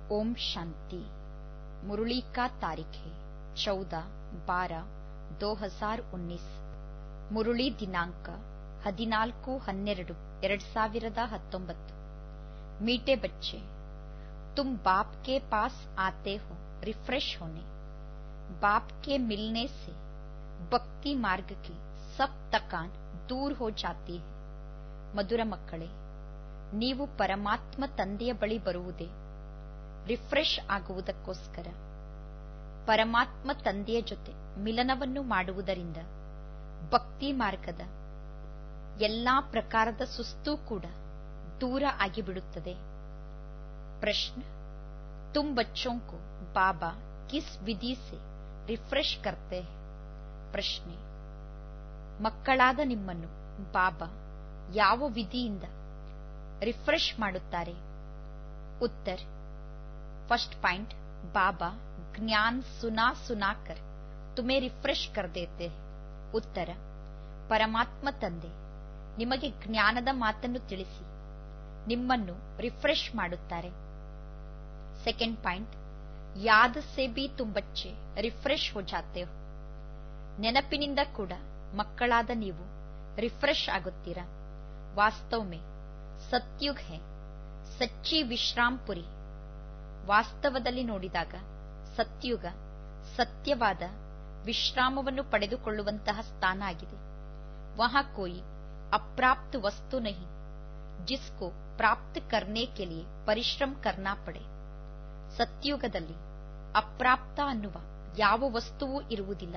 ओम शांति मुरली का तारीख है चौदह बारह दो हजार उन्नीस ಮುರುಳಿ ದಿನಾಂಕ ಹದಿನಾಲ್ಕು ಹನ್ನೆರಡು ಎರಡ್ ಸಾವಿರದ ಹತ್ತೊಂಬತ್ತು मीठे बच्चे तुम बाप के पास आते हो रिफ्रेश होने बाप के मिलने से भक्ति मार्ग की सब तकान दूर हो जाती है ಮಧುರ ಮಕ್ಕಳೇ ನೀವು ಪರಮಾತ್ಮ ತಂದೆಯ ಬಳಿ ಬರುವುದೇ ರಿಫ್ರೆಶ್ ಆಗುವುದಕ್ಕೋಸ್ಕರ ಪರಮಾತ್ಮ ತಂದೆಯ ಜೊತೆ ಮಿಲನವನ್ನು ಮಾಡುವುದರಿಂದ ಭಕ್ತಿ ಮಾರ್ಗದ ಎಲ್ಲಾ ಪ್ರಕಾರದ ಸುಸ್ತು ಕೂಡ ದೂರ ಆಗಿಬಿಡುತ್ತದೆ ಪ್ರಶ್ನೆ तुम बच्चों को बाबा किस विधि से रिफ्रेश करते हैं ಪ್ರಶ್ನೆ ಮಕ್ಕಳಾದ ನಿಮ್ಮನ್ನು ಬಾಬಾ ಯಾವ ವಿಧಿಯಿಂದ ರಿಫ್ರೆಶ್ ಮಾಡುತ್ತಾರೆ ಉತ್ತರ ಫಸ್ಟ್ ಪಾಯಿಂಟ್ ಬಾಬಾ ಜ್ಞಾನ್ ಸುನಾ ಸುನಾಕರ್ ತುಮೆ ರಿಫ್ರೆಶ್ ಕರ್ ದೇತೆ ಉತ್ತರ ಪರಮಾತ್ಮ ತಂದೆ ನಿಮಗೆ ಜ್ಞಾನದ ಮಾತನ್ನು ತಿಳಿಸಿ ನಿಮ್ಮನ್ನು ರಿಫ್ರೆಶ್ ಮಾಡುತ್ತಾರೆ ಸೆಕೆಂಡ್ ಪಾಯಿಂಟ್ ಯಾದ್ ಸೆ ಬಿ ತುಂ ಬಚ್ಚೆ ರಿಫ್ರೆಶ್ ಹೋ ಜಾತೆ ಹೋ ನೆನಪಿನಿಂದ ಕೂಡ ಮಕ್ಕಳಾದ ನೀವು ರಿಫ್ರೆಶ್ ಆಗುತ್ತೀರಾ ವಾಸ್ತವ ಮೇ ಸತ್ಯುಗ್ ಹೇ ಸಚ್ಚಿ ವಿಶ್ರಾಂಪುರಿ ವಾಸ್ತವದಲ್ಲಿ ನೋಡಿದಾಗ ಸತ್ಯುಗ ಸತ್ಯವಾದ ವಿಶ್ರಾಮವನ್ನು ಪಡೆದುಕೊಳ್ಳುವಂತಹ ಸ್ಥಾನ ಆಗಿದೆ ವಹಾ ಕೋಯಿ ಅಪ್ರಾಪ್ತ ವಸ್ತು ನಹಿ ಜಿಸ್ಕೋ ಪ್ರಾಪ್ತ ಕರ್ನೆ ಕೆ ಲಿಯೆ ಪರಿಶ್ರಮ ಕರ್ನಾ ಪಡೆ ಸತ್ಯುಗದಲ್ಲಿ ಅಪ್ರಾಪ್ತ ಅನ್ನುವ ಯಾವ ವಸ್ತುವೂ ಇರುವುದಿಲ್ಲ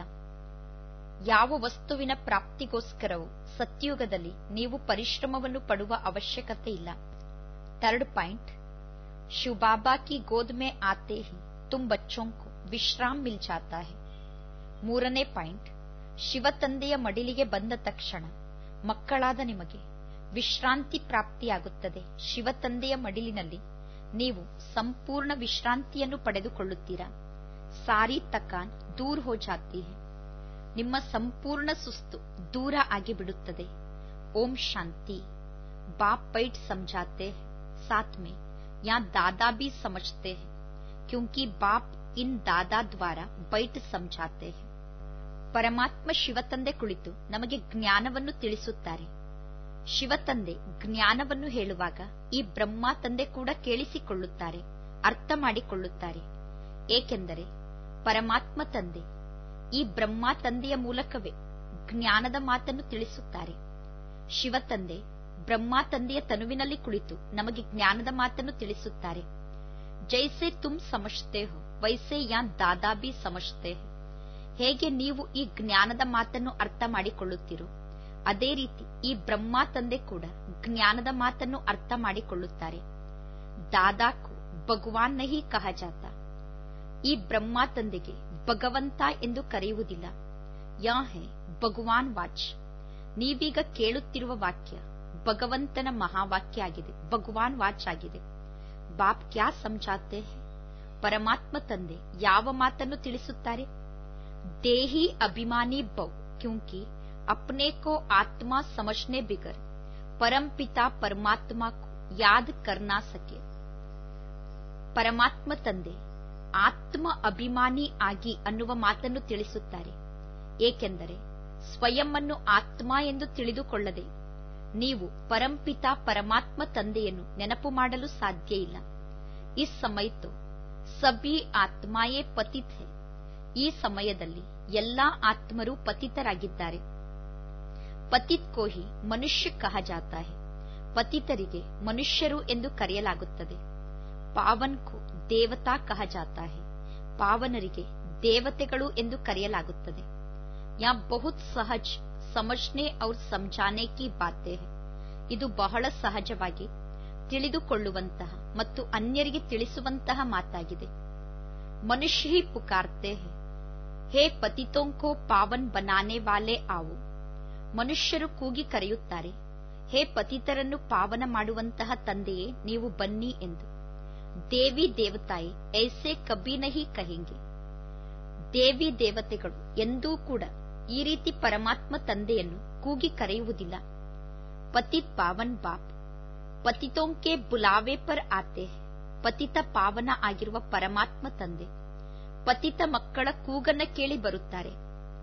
ಯಾವ ವಸ್ತುವಿನ ಪ್ರಾಪ್ತಿಗೋಸ್ಕರವೂ ಸತ್ಯುಗದಲ್ಲಿ ನೀವು ಪರಿಶ್ರಮವನ್ನು ಪಡುವ ಅವಶ್ಯಕತೆ ಇಲ್ಲ ಥರ್ಡ್ ಪಾಯಿಂಟ್ ಶಿವಬಾಬಾ ಕಿ ಗೋದ್ ಮೇ ಆತೆ ಹಿ ತುಮ್ ಬಚ್ಚೋಂ ಕೋ ವಿಶ್ರಾಮ್ ಮಿಲ್ ಜಾತಾ ಹೈ ಮೂರನೇ ಪಾಯಿಂಟ್ ಶಿವತಂದೆಯ ಮಡಿಲಿಗೆ ಬಂದ ತಕ್ಷಣ ಮಕ್ಕಳಾದ ನಿಮಗೆ ವಿಶ್ರಾಂತಿ ಪ್ರಾಪ್ತಿಯಾಗುತ್ತದೆ ಶಿವತಂದೆಯ ಮಡಿಲಿನಲ್ಲಿ ನೀವು ಸಂಪೂರ್ಣ ವಿಶ್ರಾಂತಿಯನ್ನು ಪಡೆದುಕೊಳ್ಳುತ್ತೀರಾ ಸಾರಿ ತಕಾನ್ ದೂರ್ ಹೋ ಜಾತಿ ಹೈ ನಿಮ್ಮ ಸಂಪೂರ್ಣ ಸುಸ್ತು ದೂರ ಆಗಿಬಿಡುತ್ತದೆ ಓಂ ಶಾಂತಿ ಬಾಪ್ ಬೈಟ್ ಸಮझाते हैं साथ में यहाँ दादा भी समझते हैं क्योंकि बाप इन दादा द्वारा ಬೈಟ್ ಸಮझाते हैं ಪರಮಾತ್ಮ ಶಿವತಂದೆ ಕುಳಿತು ನಮಗೆ ಜ್ಞಾನವನ್ನು ತಿಳಿಸುತ್ತಾರೆ ಶಿವತಂದೆ ಜ್ಞಾನವನ್ನು ಹೇಳುವಾಗ ಈ ಬ್ರಹ್ಮ ತಂದೆ ಕೂಡ ಕೇಳಿಸಿಕೊಳ್ಳುತ್ತಾರೆ ಅರ್ಥ ಮಾಡಿಕೊಳ್ಳುತ್ತಾರೆ ಏಕೆಂದರೆ ಪರಮಾತ್ಮ ತಂದೆ ಈ ಬ್ರಹ್ಮ ತಂದೆಯ ಮೂಲಕವೇ ಜ್ಞಾನದ ಮಾತನ್ನು ತಿಳಿಸುತ್ತಾರೆ ಶಿವತಂದೆ ಬ್ರಹ್ಮ ತಂದೆಯ ತನುವಿನಲ್ಲಿ ಕುಳಿತು ನಮಗೆ ಜ್ಞಾನದ ಮಾತನ್ನು ತಿಳಿಸುತ್ತಾರೆ ಜೈಸೆ ತುಮ್ ಸಮಜ್ತೆ ಹೋ ವೈಸೆ ಯಾನ್ ದಾದಾ ಬಿ ಸಮಜ್ತೆ ಹೋ ಹೇಗೆ ನೀವು ಈ ಜ್ಞಾನದ ಮಾತನ್ನು ಅರ್ಥ ಮಾಡಿಕೊಳ್ಳುತ್ತೀರೋ ಅದೇ ರೀತಿ ಈ ಬ್ರಹ್ಮ ತಂದೆ ಕೂಡ ಜ್ಞಾನದ ಮಾತನ್ನು ಅರ್ಥ ಮಾಡಿಕೊಳ್ಳುತ್ತಾರೆ ದಾದಾಕು ಭಗವಾನ್ ನಹಿ ಕಹ ಜಾತ ಈ ಬ್ರಹ್ಮ ತಂದೆಗೆ ಭಗವಂತ ಎಂದು ಕರೆಯುವುದಿಲ್ಲ ಯಾ ಹೇ ಭಗವಾನ್ ವಾಚ್ ನೀವೀಗ ಕೇಳುತ್ತಿರುವ ವಾಕ್ಯ ಭಗವಂತನ ಮಹಾವಾಕ್ಯ ಆಗಿದೆ ಭಗವಾನ್ ವಾಚ್ ಆಗಿದೆ ಬಾಪ್ ಕ್ಯಾ ಸಮझाते हैं ಪರಮಾತ್ಮ ತಂದೆ ಯಾವ ಮಾತನ್ನು ತಿಳಿಸುತ್ತಾರೆ ದೇಹಿ ಅಭಿಮಾನಿ ಬೌ ಕ್ಯೂಂಕಿ अपने को आत्मा समझने बिगर परम पिता परमात्मा को याद करना सके ಪರಮಾತ್ಮ ತಂದೆ ಆತ್ಮ ಅಭಿಮಾನಿ ಆಗಿ ಅನ್ನುವ ಮಾತನ್ನು ತಿಳಿಸುತ್ತಾರೆ ಏಕೆಂದರೆ ಸ್ವಯಂ ಅನ್ನು ಆತ್ಮ ಎಂದು ತಿಳಿದುಕೊಳ್ಳದೆ ನೀವು ಪರಂಪಿತ ಪರಮಾತ್ಮ ತಂದೆಯನ್ನು ನೆನಪು ಮಾಡಲು ಸಾಧ್ಯ ಇಲ್ಲ ಈ ಸಮಯತ್ತು ಸಭಿ ಆತ್ಮಾಯೇ ಪತಿತ್ ಹೇ ಈ ಸಮಯದಲ್ಲಿ ಎಲ್ಲಾ ಆತ್ಮರು ಪತಿತರಾಗಿದ್ದಾರೆ ಪತಿತ್ ಕೋಹಿ ಮನುಷ್ಯ ಕಹ ಜಾತಾ ಹೇ ಪತಿತರಿಗೆ ಮನುಷ್ಯರು ಎಂದು ಕರೆಯಲಾಗುತ್ತದೆ ಪಾವನ್ ಕೋ ದೇವತಾ ಕಹ ಜಾತಾ ಹೇ ಪಾವನರಿಗೆ ದೇವತೆಗಳು ಎಂದು ಕರೆಯಲಾಗುತ್ತದೆ ಯಾ ಬಹುತ್ ಸಹಜ್ ಸಮಜ್ನೆ ಔರ್ ಸಮझाने ಕಿ ಬಾತೆ ಹೇ ಇದು ಬಹಳ ಸಹಜವಾಗಿ ತಿಳಿದುಕೊಳ್ಳುವಂತಹ ಮತ್ತು ಅನ್ಯರಿಗೆ ತಿಳಿಸುವಂತಹ ಮಾತಾಗಿದೆ ಮನುಷ್ಯ ಹಿ ಪುಕಾರ್ತೆ ಹೇ ಹೇ ಪತಿತೋಂಕೋ ಪಾವನ್ ಬನಾನೆ ವಾಲೆ ಆವು ಮನುಷ್ಯರು ಕೂಗಿ ಕರೆಯುತ್ತಾರೆ ಹೇ ಪತಿತರನ್ನು ಪಾವನ ಮಾಡುವಂತಹ ತಂದೆಯೇ ನೀವು ಬನ್ನಿ ಎಂದು ದೇವಿ ದೇವತಾಯಿ ಐಸೆ ಕಬಿ ನಹಿ ಕಹೆಂಗೆ ದೇವಿ ದೇವತೆಗಳು ಎಂದೂ ಕೂಡ ಈ ರೀತಿ ಪರಮಾತ್ಮ ತಂದೆಯನ್ನು ಕೂಗಿ ಕರೆಯುವುದಿಲ್ಲ ಪತಿತ್ ಪಾವನ್ ಬಾಪ್ ಪತಿತೋಂ ಕೆ ಬುಲಾವೆ ಪರ್ ಆತೆ ಪತಿತ ಪಾವನ ಆಗಿರುವ ಪರಮಾತ್ಮ ತಂದೆ ಪತಿತ ಮಕ್ಕಳ ಕೂಗನ್ನ ಕೇಳಿ ಬರುತ್ತಾರೆ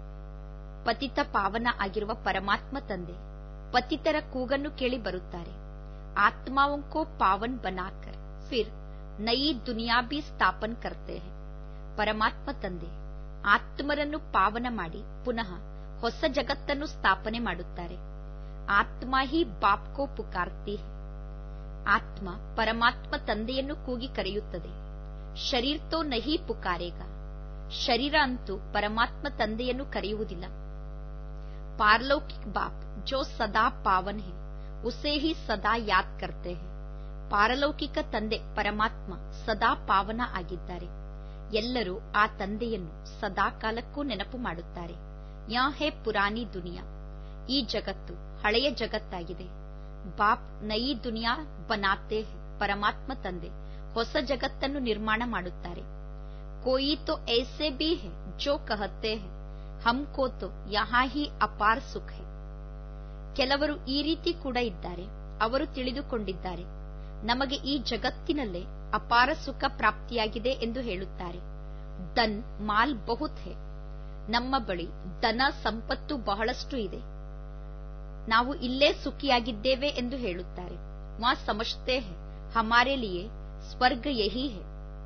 ಪತಿತ ಪಾವನ ಆಗಿರುವ ಪರಮಾತ್ಮ ತಂದೆ ಪತಿತರ ಕೂಗನ್ನು ಕೇಳಿ ಬರುತ್ತಾರೆ ಆತ್ಮಾओं को पावन बनाकर फिर नई दुनिया भी ಸ್ಥಾಪನ್ करते हैं ಪರಮಾತ್ಮ ತಂದೆ ಆತ್ಮರನ್ನು ಪಾವನ ಮಾಡಿ ಪುನಃ ಹೊಸ ಜಗತ್ತನ್ನು ಸ್ಥಾಪನೆ ಮಾಡುತ್ತಾರೆ ಆತ್ಮ ಹಿ ಬಾಪ್ ಕೋ ಪುಕಾರ್ತಿ ಹೈ ಆತ್ಮ ಪರಮಾತ್ಮ ತಂದೆಯನ್ನು ಕೂಗಿ ಕರೆಯುತ್ತದೆ ಶರೀರ್ ತೋ ನಹಿ ಪುಕಾರೇಗ ಶರೀರ ಅಂತೂ ಪರಮಾತ್ಮ ತಂದೆಯನ್ನು ಕರೆಯುವುದಿಲ್ಲ ಪಾರಲೌಕಿಕ್ ಬಾಪ್ ಜೋ ಸದಾ ಪಾವನ್ ಹೇ ಉಸೇ ಹಿ ಸದಾ ಯಾದ್ ಕರ್ತೆ ಹೇ ಪಾರಲೌಕಿಕ ತಂದೆ ಪರಮಾತ್ಮ ಸದಾ ಪಾವನ ಆಗಿದ್ದಾರೆ ಎಲ್ಲರೂ ಆ ತಂದೆಯನ್ನು ಸದಾ ಕಾಲಕ್ಕೂ ನೆನಪು ಮಾಡುತ್ತಾರೆ ಯಾ ಹೇ ಪುರಾನಿ ದುನಿಯಾ ಈ ಜಗತ್ತು ಹಳೆಯ ಜಗತ್ತಾಗಿದೆ ಬಾಪ್ ನಯಿ ದುನಿಯಾ ಬನಾತೆ ಹೇ ಪರಮಾತ್ಮ ತಂದೆ ಹೊಸ ಜಗತ್ತನ್ನು ನಿರ್ಮಾಣ ಮಾಡುತ್ತಾರೆ ಕೋಯಿ ತೋ ಐಸೆ ಬಿ ಹೇ ಜೋ ಕಹತೆ ಹೇ ಹಮ್ಕೋ ತೋ ಯಹಾ ಹಿ ಅಪಾರ್ ಸುಖ ಹೇ ಕೆಲವರು ಈ ರೀತಿ ಕೂಡ ಇದ್ದಾರೆ ಅವರು ತಿಳಿದುಕೊಂಡಿದ್ದಾರೆ ನಮಗೆ ಈ ಜಗತ್ತಿನಲ್ಲೇ ಅಪಾರ ಸುಖ ಪ್ರಾಪ್ತಿಯಾಗಿದೆ ಎಂದು ಹೇಳುತ್ತಾರೆ ದನ್ ಮಾಲ್ ಬಹುತ್ ಹೇ ನಮ್ಮ ಬಳಿ ದನ ಸಂಪತ್ತು ಬಹಳಷ್ಟು ಇದೆ ನಾವು ಇಲ್ಲೇ ಸುಖಿಯಾಗಿದ್ದೇವೆ ಎಂದು ಹೇಳುತ್ತಾರೆ ವಾ ಸಮಜ್ತೆ ಹೇ ಹಮಾರೆ ಲಿಯೇ ಸ್ವರ್ಗ ಯಹಿ ಹೇ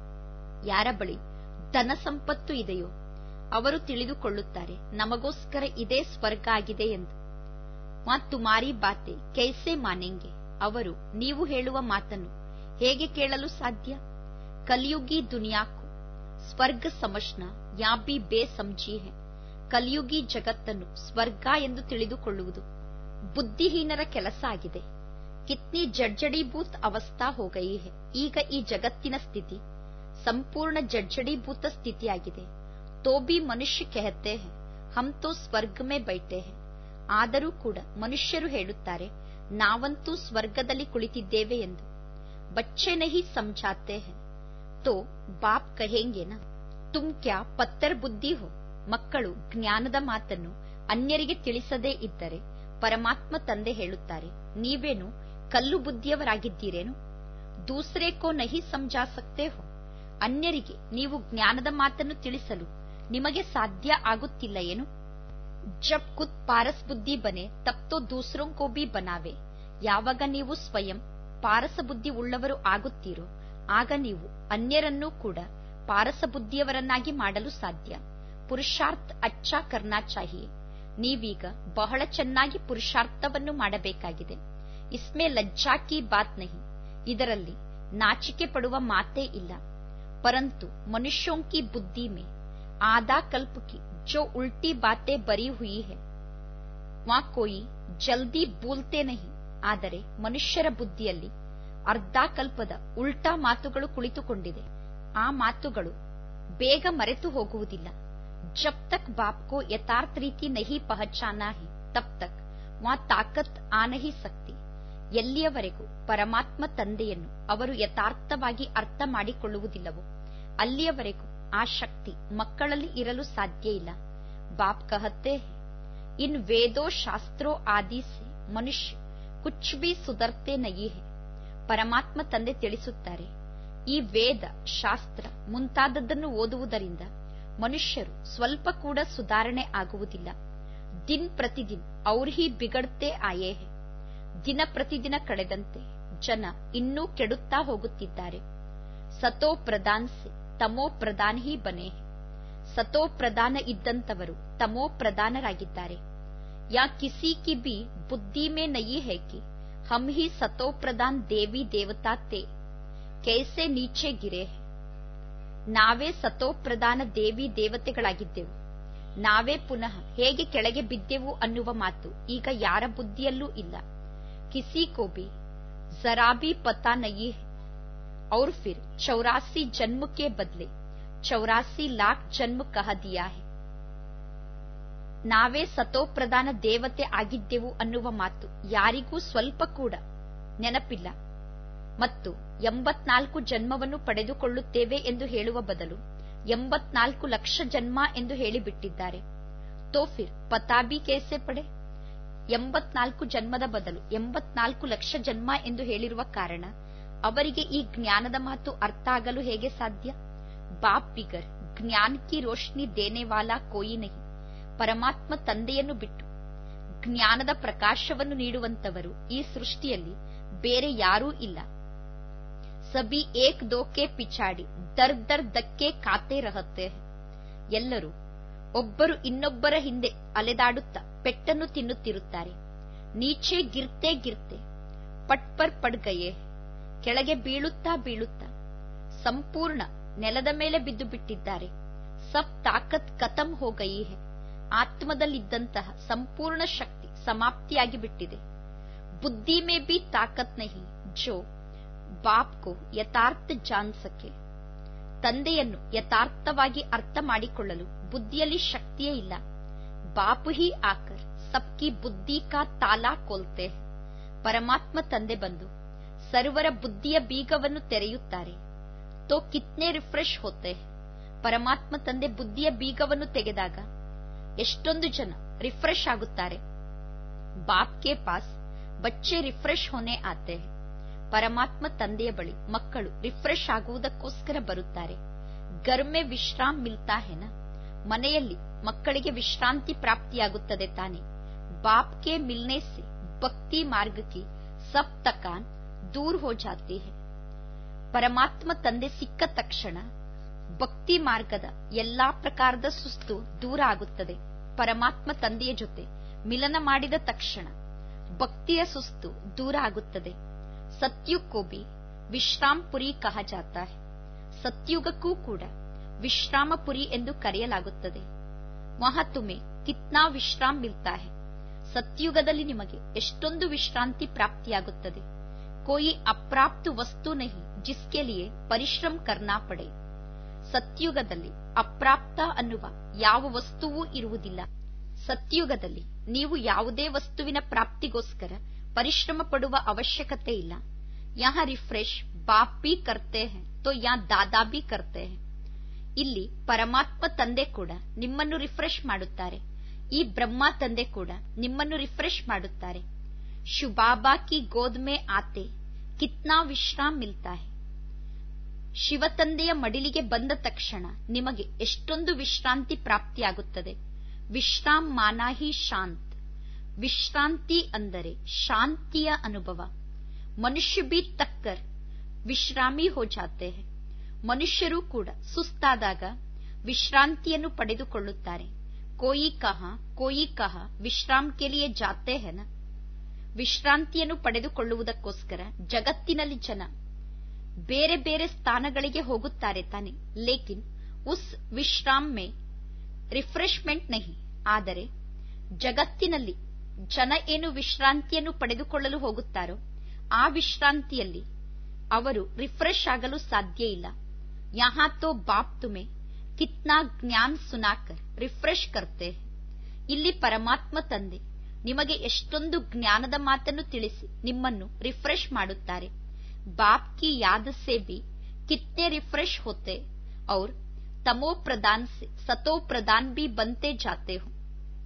ಯಾರ ಬಳಿ ಧನ ಸಂಪತ್ತು ಇದೆಯೋ ಅವರು ತಿಳಿದುಕೊಳ್ಳುತ್ತಾರೆ ನಮಗೋಸ್ಕರ ಇದೇ ಸ್ವರ್ಗ ಆಗಿದೆ ಎಂದು ಮಾ ತುಮಾರಿ ಬಾತೆ ಕೈಸೆ ಮಾನೆಂಗೆ ಅವರು ನೀವು ಹೇಳುವ ಮಾತನ್ನು ಹೇಗೆ ಕೇಳಲು ಸಾಧ್ಯ ಕಲಿಯುಗಿ ದುನಿಯಾಕು ಸ್ವರ್ಗ ಸಮಜ್ನ ಯಾ ಬಿ ಬೇ ಸಮಜಿ ಹೇ ಕಲಿಯುಗಿ ಜಗತ್ತನ್ನು ಸ್ವರ್ಗ ಎಂದು ತಿಳಿದುಕೊಳ್ಳುವುದು ಬುದ್ಧಿಹೀನರ ಕೆಲಸ ಆಗಿದೆ ಕಿತ್ನಿ ಜಡ್ಜಡೀಭೂತ್ ಅವಸ್ಥಾ ಹೋಗಯಿ ಹೇ ಈಗ ಈ ಜಗತ್ತಿನ ಸ್ಥಿತಿ ಸಂಪೂರ್ಣ ಜಡ್ಜಡೀಭೂತ ಸ್ಥಿತಿಯಾಗಿದೆ ತೋ ಬಿ ಮನುಷ್ಯ ಕೆಹತೆ ಹೇ ಹಮ್ ತೋ ಸ್ವರ್ಗ ಮೇ ಬೈಟೆ ಹೇ ಆದರೂ ಕೂಡ ಮನುಷ್ಯರು ಹೇಳುತ್ತಾರೆ ನಾವಂತೂ ಸ್ವರ್ಗದಲ್ಲಿ ಕುಳಿತಿದ್ದೇವೆ ಎಂದು ಬಚ್ಚೆ ನಹಿ ಸಮझाते हैं तो ಬಾಪ್ ಕಹೆಂಗೆ ನ ತುಮ್ ಕ್ಯಾ ಪತ್ತರ್ ಬುದ್ಧಿ ಹೋ ಮಕ್ಕಳು ಜ್ಞಾನದ ಮಾತನ್ನು ಅನ್ಯರಿಗೆ ತಿಳಿಸದೇ ಇದ್ದರೆ ಪರಮಾತ್ಮ ತಂದೆ ಹೇಳುತ್ತಾರೆ ನೀವೇನು ಕಲ್ಲು ಬುದ್ಧಿಯವರಾಗಿದ್ದೀರೇನು ದೂಸರೆ ಕೋ ನಹಿ ಸಮझा सकते ಹೋ ಅನ್ಯರಿಗೆ ನೀವು ಜ್ಞಾನದ ಮಾತನ್ನು ತಿಳಿಸಲು ನಿಮಗೆ ಸಾಧ್ಯ ಆಗುತ್ತಿಲ್ಲ ಏನು ಜಬ್ ಖುದ್ ಪಾರಸ್ ಬುದ್ಧಿ ಬನೆ ತಬ್ ತೋ ದೂಸರೋಂ ಕೋ ಬಿ ಬನಾವೆ ಯಾವಾಗ ನೀವು ಸ್ವಯಂ ಪಾರಸ ಬುದ್ಧಿ ಉಳ್ಳವರು ಆಗುತ್ತೀರೋ ಆಗ ನೀವು ಅನ್ಯರನ್ನೂ ಕೂಡ ಪಾರಸ ಬುದ್ಧಿಯವರನ್ನಾಗಿ ಮಾಡಲು ಸಾಧ್ಯ ಪುರುಷಾರ್ಥ ಅಚ್ಚಾ ಕರ್ನಾ ಚಾಹಿಯೆ ನೀವೀಗ ಬಹಳ ಚೆನ್ನಾಗಿ ಪುರುಷಾರ್ಥವನ್ನು ಮಾಡಬೇಕಾಗಿದೆ ಇಸ್ಮೇ ಲಜ್ಜಾ ಕಿ ಬಾತ್ ನಹಿ ಇದರಲ್ಲಿ ನಾಚಿಕೆ ಪಡುವ ಮಾತೇ ಇಲ್ಲ ಪರಂತು ಮನುಷ್ಯೋಂ ಕಿ ಬುದ್ಧಿ ಮೇ ಆಧಾ ಕಲ್ಪ ಕಿ जो उल्टी बातें बरी हुई है ವಾ ಕೋಯಿ ಜಲ್ದಿ ಬೂಲ್ತೆ ನಹಿ ಆದರೆ ಮನುಷ್ಯರ ಬುದ್ಧಿಯಲ್ಲಿ ಅರ್ಧಾಕಲ್ಪದ ಉಲ್ಟಾ ಮಾತುಗಳು ಕುಳಿತುಕೊಂಡಿದೆ ಆ ಮಾತುಗಳು ಬೇಗ ಮರೆತು ಹೋಗುವುದಿಲ್ಲ ಜಬ್ ತಕ್ ಬಾಪ್ ಕೋ ಯಥಾರ್ಥ ರೀತಿ ನಹಿ ಪಹಚಾನಾ ಹೇ ತಬ್ ತಕ್ ವಾ ತಾಕತ್ ಆ ನಹಿ ಸಕ್ತಿ ಎಲ್ಲಿಯವರೆಗೂ ಪರಮಾತ್ಮ ತಂದೆಯನ್ನು ಅವರು ಯಥಾರ್ಥವಾಗಿ ಅರ್ಥ ಮಾಡಿಕೊಳ್ಳುವುದಿಲ್ಲವೋ ಅಲ್ಲಿಯವರೆಗೂ ಆ ಶಕ್ತಿ ಮಕ್ಕಳಲ್ಲಿ ಇರಲು ಸಾಧ್ಯ ಇಲ್ಲ ಬಾಪ್ ಕಹತ್ತೆ ಇನ್ ವೇದೋ ಶಾಸ್ತ್ರೋ ಆದಿ ಸೆ ಮನುಷ್ಯ ಕುಚ್ ಬಿ ಸುಧರ್ತೆ ನಯಿ ಹೇ ಪರಮಾತ್ಮ ತಂದೆ ತಿಳಿಸುತ್ತಾರೆ ಈ ವೇದ ಶಾಸ್ತ್ರ ಮುಂತಾದದ್ದನ್ನು ಓದುವುದರಿಂದ ಮನುಷ್ಯರು ಸ್ವಲ್ಪ ಕೂಡ ಸುಧಾರಣೆ ಆಗುವುದಿಲ್ಲ ದಿನ್ ಪ್ರತಿದಿನ್ ಅವ್ರ ಹಿ ಬಿಗಡ್ತೆ ಆಯೇ ಹೇ ದಿನ ಪ್ರತಿದಿನ ಕಳೆದಂತೆ ಜನ ಇನ್ನೂ ಕೆಡುತ್ತಾ ಹೋಗುತ್ತಿದ್ದಾರೆ ಸತೋ ಪ್ರಧಾನ್ ಸೆ ತಮೋ ಪ್ರಧಾನ್ ಹಿ ಬನೆ ಹೇ ಸತೋ ಪ್ರಧಾನ ಇದ್ದಂತವರು ತಮೋ ಪ್ರಧಾನರಾಗಿದ್ದಾರೆ ಯಾ ಕಿಸಿ ಕಿ ಬಿ ಬುದ್ಧಿ ಮೇ ನಯಿ ಹೇ ಕಿ ಹಮ್ ಹಿ ಸತೋ ಪ್ರಧಾನ್ ದೇವಿ ದೇವತಾ ತೇ ಕೈಸೆ ನೀಚೆ ಗಿರೆ ಹೇ ನಾವೇ ಸತೋ ಪ್ರಧಾನ ದೇವಿ ದೇವತೆಗಳಾಗಿದ್ದೆವು ನಾವೇ ಪುನಃ ಹೇಗೆ ಕೆಳಗೆ ಬಿದ್ದೆವು ಅನ್ನುವ ಮಾತು ಈಗ ಯಾರ ಬುದ್ಧಿಯಲ್ಲೂ ಇಲ್ಲ ಕಿಸಿ ಕೋ ಬಿ ಜರಾ ಬಿ ಪತಾ ನಯಿ ಹೇ और फिर चौरासी जन्म के बदले चौरासी लाख जन्म कह दिया है ನಾವೇ ಸತೋಪ್ರಧಾನ ದೇವತೆ ಆಗಿದ್ದೆವು ಅನ್ನುವ ಮಾತು ಯಾರಿಗೂ ಸ್ವಲ್ಪ ಕೂಡ ನೆನಪಿಲ್ಲ ಮತ್ತು ಎಂಬತ್ನಾಲ್ಕು ಜನ್ಮವನ್ನು ಪಡೆದುಕೊಳ್ಳುತ್ತೇವೆ ಎಂದು ಹೇಳುವ ಬದಲು ಎಂಬತ್ನಾಲ್ಕು ಲಕ್ಷ ಜನ್ಮ ಎಂದು ಹೇಳಿಬಿಟ್ಟಿದ್ದಾರೆ ತೋ ಫಿರ್ ಪತಾಬಿ ಕೇಸೆ ಪಡೆ ಎಂಬತ್ನಾಲ್ಕು ಜನ್ಮದ ಬದಲು ಎಂಬತ್ನಾಲ್ಕು ಲಕ್ಷ ಜನ್ಮ ಎಂದು ಹೇಳಿರುವ ಕಾರಣ ಅವರಿಗೆ ಈ ಜ್ಞಾನದ ಮಾತು ಅರ್ಥ ಆಗಲು ಹೇಗೆ ಸಾಧ್ಯ ಬಾಪ್ ಬಿಗರ್ ಜ್ಞಾನ್ ಕಿ ರೋಶ್ನಿ ದೇನೆ ವಾಲಾ ಕೋಯಿ ನಹಿ ಪರಮಾತ್ಮ ತಂದೆಯನ್ನು ಬಿಟ್ಟು ಜ್ಞಾನದ ಪ್ರಕಾಶವನ್ನು ನೀಡುವಂತವರು ಈ ಸೃಷ್ಟಿಯಲ್ಲಿ ಬೇರೆ ಯಾರೂ ಇಲ್ಲ ಸಬಿ ಏಕ್ ದೋಕೆ ಪಿಚಾಡಿ ದರ್ ದರ್ ದಕ್ಕೆ ಕಾತೆ ರಹತ್ತೆ ಎಲ್ಲರೂ ಒಬ್ಬರು ಇನ್ನೊಬ್ಬರ ಹಿಂದೆ ಅಲೆದಾಡುತ್ತಾ ಪೆಟ್ಟನ್ನು ತಿನ್ನುತ್ತಿರುತ್ತಾರೆ ನೀಚೆ ಗಿರ್ತೆ ಗಿರ್ತೆ ಪಟ್ ಪರ್ ಪಡ್ ಗಯೇ ಕೆಳಗೆ ಬೀಳುತ್ತಾ ಬೀಳುತ್ತಾ ಸಂಪೂರ್ಣ ನೆಲದ ಮೇಲೆ ಬಿದ್ದು ಬಿಟ್ಟಿದ್ದಾರೆ ಸಬ್ ತಾಕತ್ ಕತಂ ಹೋ ಗಯಿ ಹೆ ಆತ್ಮದಲ್ಲಿದ್ದಂತಹ ಸಂಪೂರ್ಣ ಶಕ್ತಿ ಸಮಾಪ್ತಿಯಾಗಿ ಬಿಟ್ಟಿದೆ ಬುದ್ಧಿ ಮೇ ಬಿ ತಾಕತ್ ನಹಿ ಜೋ ಬಾಪ್ ಕೋ ಯಥಾರ್ಥ ಜಾನ್ ಸಕೆ ತಂದೆಯನ್ನು ಯಥಾರ್ಥವಾಗಿ ಅರ್ಥ ಮಾಡಿಕೊಳ್ಳಲು ಬುದ್ಧಿಯಲ್ಲಿ ಶಕ್ತಿಯೇ ಇಲ್ಲ ಬಾಪು ಹಿ ಆಕರ್ ಸಬ್ಕಿ ಬುದ್ಧಿ ಕಾ ತಾಲಾ ಕೊಲ್ತೆ ಪರಮಾತ್ಮ ತಂದೆ ಬಂದು ಸರ್ವರ ಬುದ್ಧಿಯ ಬೀಗವನ್ನು ತೆರೆಯುತ್ತಾರೆ ತೋ ಕಿತ್ನೆ ರಿಫ್ರೆಶ್ ಹೋತೆ ಪರಮಾತ್ಮ ತಂದೆ ಬುದ್ಧಿಯ ಬೀಗವನ್ನು ತೆಗೆದಾಗ ಎಷ್ಟೊಂದು ಜನ ರಿಫ್ರೆಶ್ ಆಗುತ್ತಾರೆ ಬಾಪ್ ಕೆ ಪಾಸ್ ಬಚ್ಚೆ ರಿಫ್ರೆಶ್ ಹೋನೆ ಆತೆ ಪರಮಾತ್ಮ ತಂದೆಯ ಬಳಿ ಮಕ್ಕಳು ರಿಫ್ರೆಶ್ ಆಗುವುದಕ್ಕೋಸ್ಕರ ಬರುತ್ತಾರೆ ಗರ್ಮೆ ವಿಶ್ರಾಮ್ ಮಿಲ್ತಾ ಹೆನ ಮನೆಯಲ್ಲಿ ಮಕ್ಕಳಿಗೆ ವಿಶ್ರಾಂತಿ ಪ್ರಾಪ್ತಿಯಾಗುತ್ತದೆ ತಾನೆ ಬಾಪ್ ಕೆ ಮಿಲ್ನೆ ಸೆ ಭಕ್ತಿ ಮಾರ್ಗ ಕಿ ಸಬ್ ತಕಾನ್ ದೂರ್ ಹೋ ಜಾತಿ ಹೆ ಪರಮಾತ್ಮ ತಂದೆ ಸಿಕ್ಕ ತಕ್ಷಣ ಭಕ್ತಿ ಮಾರ್ಗದ ಎಲ್ಲಾ ಪ್ರಕಾರದ ಸುಸ್ತು ದೂರ ಆಗುತ್ತದೆ ಪರಮಾತ್ಮ ತಂದೆಯ ಜೊತೆ ಮಿಲನ ಮಾಡಿದ ತಕ್ಷಣ ಭಕ್ತಿಯ ಸುಸ್ತು ದೂರ ಆಗುತ್ತದೆ ಸತ್ಯುಗ್ ಕೋ ಬಿ ವಿಶ್ರಾಂಪುರಿ ಕಹ ಜಾತ ಹೆ ಸತ್ಯುಗಕ್ಕೂ ಕೂಡ ವಿಶ್ರಾಮಪುರಿ ಎಂದು ಕರೆಯಲಾಗುತ್ತದೆ ವಹ ತುಮೆ ಕಿತ್ನಾ ವಿಶ್ರಾಮ್ ಮಿಲ್ತಾ ಹೆ ಸತ್ಯುಗದಲ್ಲಿ ನಿಮಗೆ ಎಷ್ಟೊಂದು ವಿಶ್ರಾಂತಿ ಪ್ರಾಪ್ತಿಯಾಗುತ್ತದೆ ಕೋಯಿ ಅಪ್ರಾಪ್ತ ವಸ್ತು ನಹಿ ಜಿಸ್ಕೆ ಲಿಯೆ ಪರಿಶ್ರಮ ಕರ್ನಾ ಪಡೆ ಸತ್ಯುಗದಲ್ಲಿ ಅಪ್ರಾಪ್ತ ಅನ್ನುವ ಯಾವ ವಸ್ತುವೂ ಇರುವುದಿಲ್ಲ ಸತ್ಯುಗದಲ್ಲಿ ನೀವು ಯಾವುದೇ ವಸ್ತುವಿನ ಪ್ರಾಪ್ತಿಗೋಸ್ಕರ ಪರಿಶ್ರಮ ಪಡುವ ಅವಶ್ಯಕತೆ ಇಲ್ಲ ಯಹ ರಿಫ್ರೆಶ್ ಬಾಪ್ ಬಿ ಕರ್ತೆ ಹೆ ತೋ ಯಾ ದಾದಾ ಬಿ ಕರ್ತೆ ಹೆ ಇಲ್ಲಿ ಪರಮಾತ್ಮ ತಂದೆ ಕೂಡ ನಿಮ್ಮನ್ನು ರಿಫ್ರೆಶ್ ಮಾಡುತ್ತಾರೆ ಈ ಬ್ರಹ್ಮ ತಂದೆ ಕೂಡ ನಿಮ್ಮನ್ನು ರಿಫ್ರೆಶ್ ಮಾಡುತ್ತಾರೆ ಶುಬಾಬಾ ಕಿ ಗೋದ್ ಮೇ ಆತೆ ಕಿತ್ನಾ ವಿಶ್ರಾಮ್ ಮಿಲ್ತಾ ಹೆ ಶಿವತಂದೆಯ ಮಡಿಲಿಗೆ ಬಂದ ತಕ್ಷಣ ನಿಮಗೆ ಎಷ್ಟೊಂದು ವಿಶ್ರಾಂತಿ ಪ್ರಾಪ್ತಿಯಾಗುತ್ತದೆ ವಿಶ್ರಾಮ್ ಮಾನಾಹಿ ಶಾಂತ್ ವಿಶ್ರಾಂತಿ ಅಂದರೆ ಶಾಂತಿಯ ಅನುಭವ ಮನುಷ್ಯ ಬಿ ತಕ್ಕರ್ ವಿಶ್ರಾಮಿ ಹೋ ಜಾತೆ ಹೆ ಮನುಷ್ಯರು ಕೂಡ ಸುಸ್ತಾದಾಗ ವಿಶ್ರಾಂತಿಯನ್ನು ಪಡೆದುಕೊಳ್ಳುತ್ತಾರೆ ಕೋಯಿ ಕಹ ಕೋಯಿ ಕಹ ವಿಶ್ರಾಮ್ ಕೆಲಿಯೇ ಜಾತೆ ಹೆನ ವಿಶ್ರಾಂತಿಯನ್ನು ಪಡೆದುಕೊಳ್ಳುವುದಕ್ಕೋಸ್ಕರ ಜಗತ್ತಿನಲ್ಲಿ ಜನ ಬೇರೆ ಬೇರೆ ಸ್ಥಾನಗಳಿಗೆ ಹೋಗುತ್ತಾರೆ ತಾನೆ ಲೇಕಿನ್ ಉಸ್ ವಿಶ್ರಾಮ್ ಮೇ ರಿಫ್ರೆಶ್ಮೆಂಟ್ ನಹಿ ಆದರೆ ಜಗತ್ತಿನಲ್ಲಿ ಜನ ಏನು ವಿಶ್ರಾಂತಿಯನ್ನು ಪಡೆದುಕೊಳ್ಳಲು ಹೋಗುತ್ತಾರೋ ಆ ವಿಶ್ರಾಂತಿಯಲ್ಲಿ ಅವರು ರಿಫ್ರೆಶ್ ಆಗಲು ಸಾಧ್ಯ ಇಲ್ಲ ಯಹಾ ತೋ ಬಾಪ್ ತುಮೆ ಕಿತ್ನಾ ಜ್ಞಾನ್ ಸುನಾಕರ್ ರಿಫ್ರೆಶ್ ಕರ್ತೆ ಇಲ್ಲಿ ಪರಮಾತ್ಮ ತಂದೆ ನಿಮಗೆ ಎಷ್ಟೊಂದು ಜ್ಞಾನದ ಮಾತನ್ನು ತಿಳಿಸಿ ನಿಮ್ಮನ್ನು ರಿಫ್ರೆಶ್ ಮಾಡುತ್ತಾರೆ ಬಾಪ್ ಕಿ ಯಾದ ಸೆ ಬಿ ಕಿತ್ನೆ ರಿಫ್ರೆಶ್ ಹೋತೆ ಔರ್ ತಮೋ ಪ್ರಧಾನ್ ಸೆ ಸತೋ ಪ್ರಧಾನ್ ಬಿ ಬಂತೆ ಜಾತೆ ಹೋ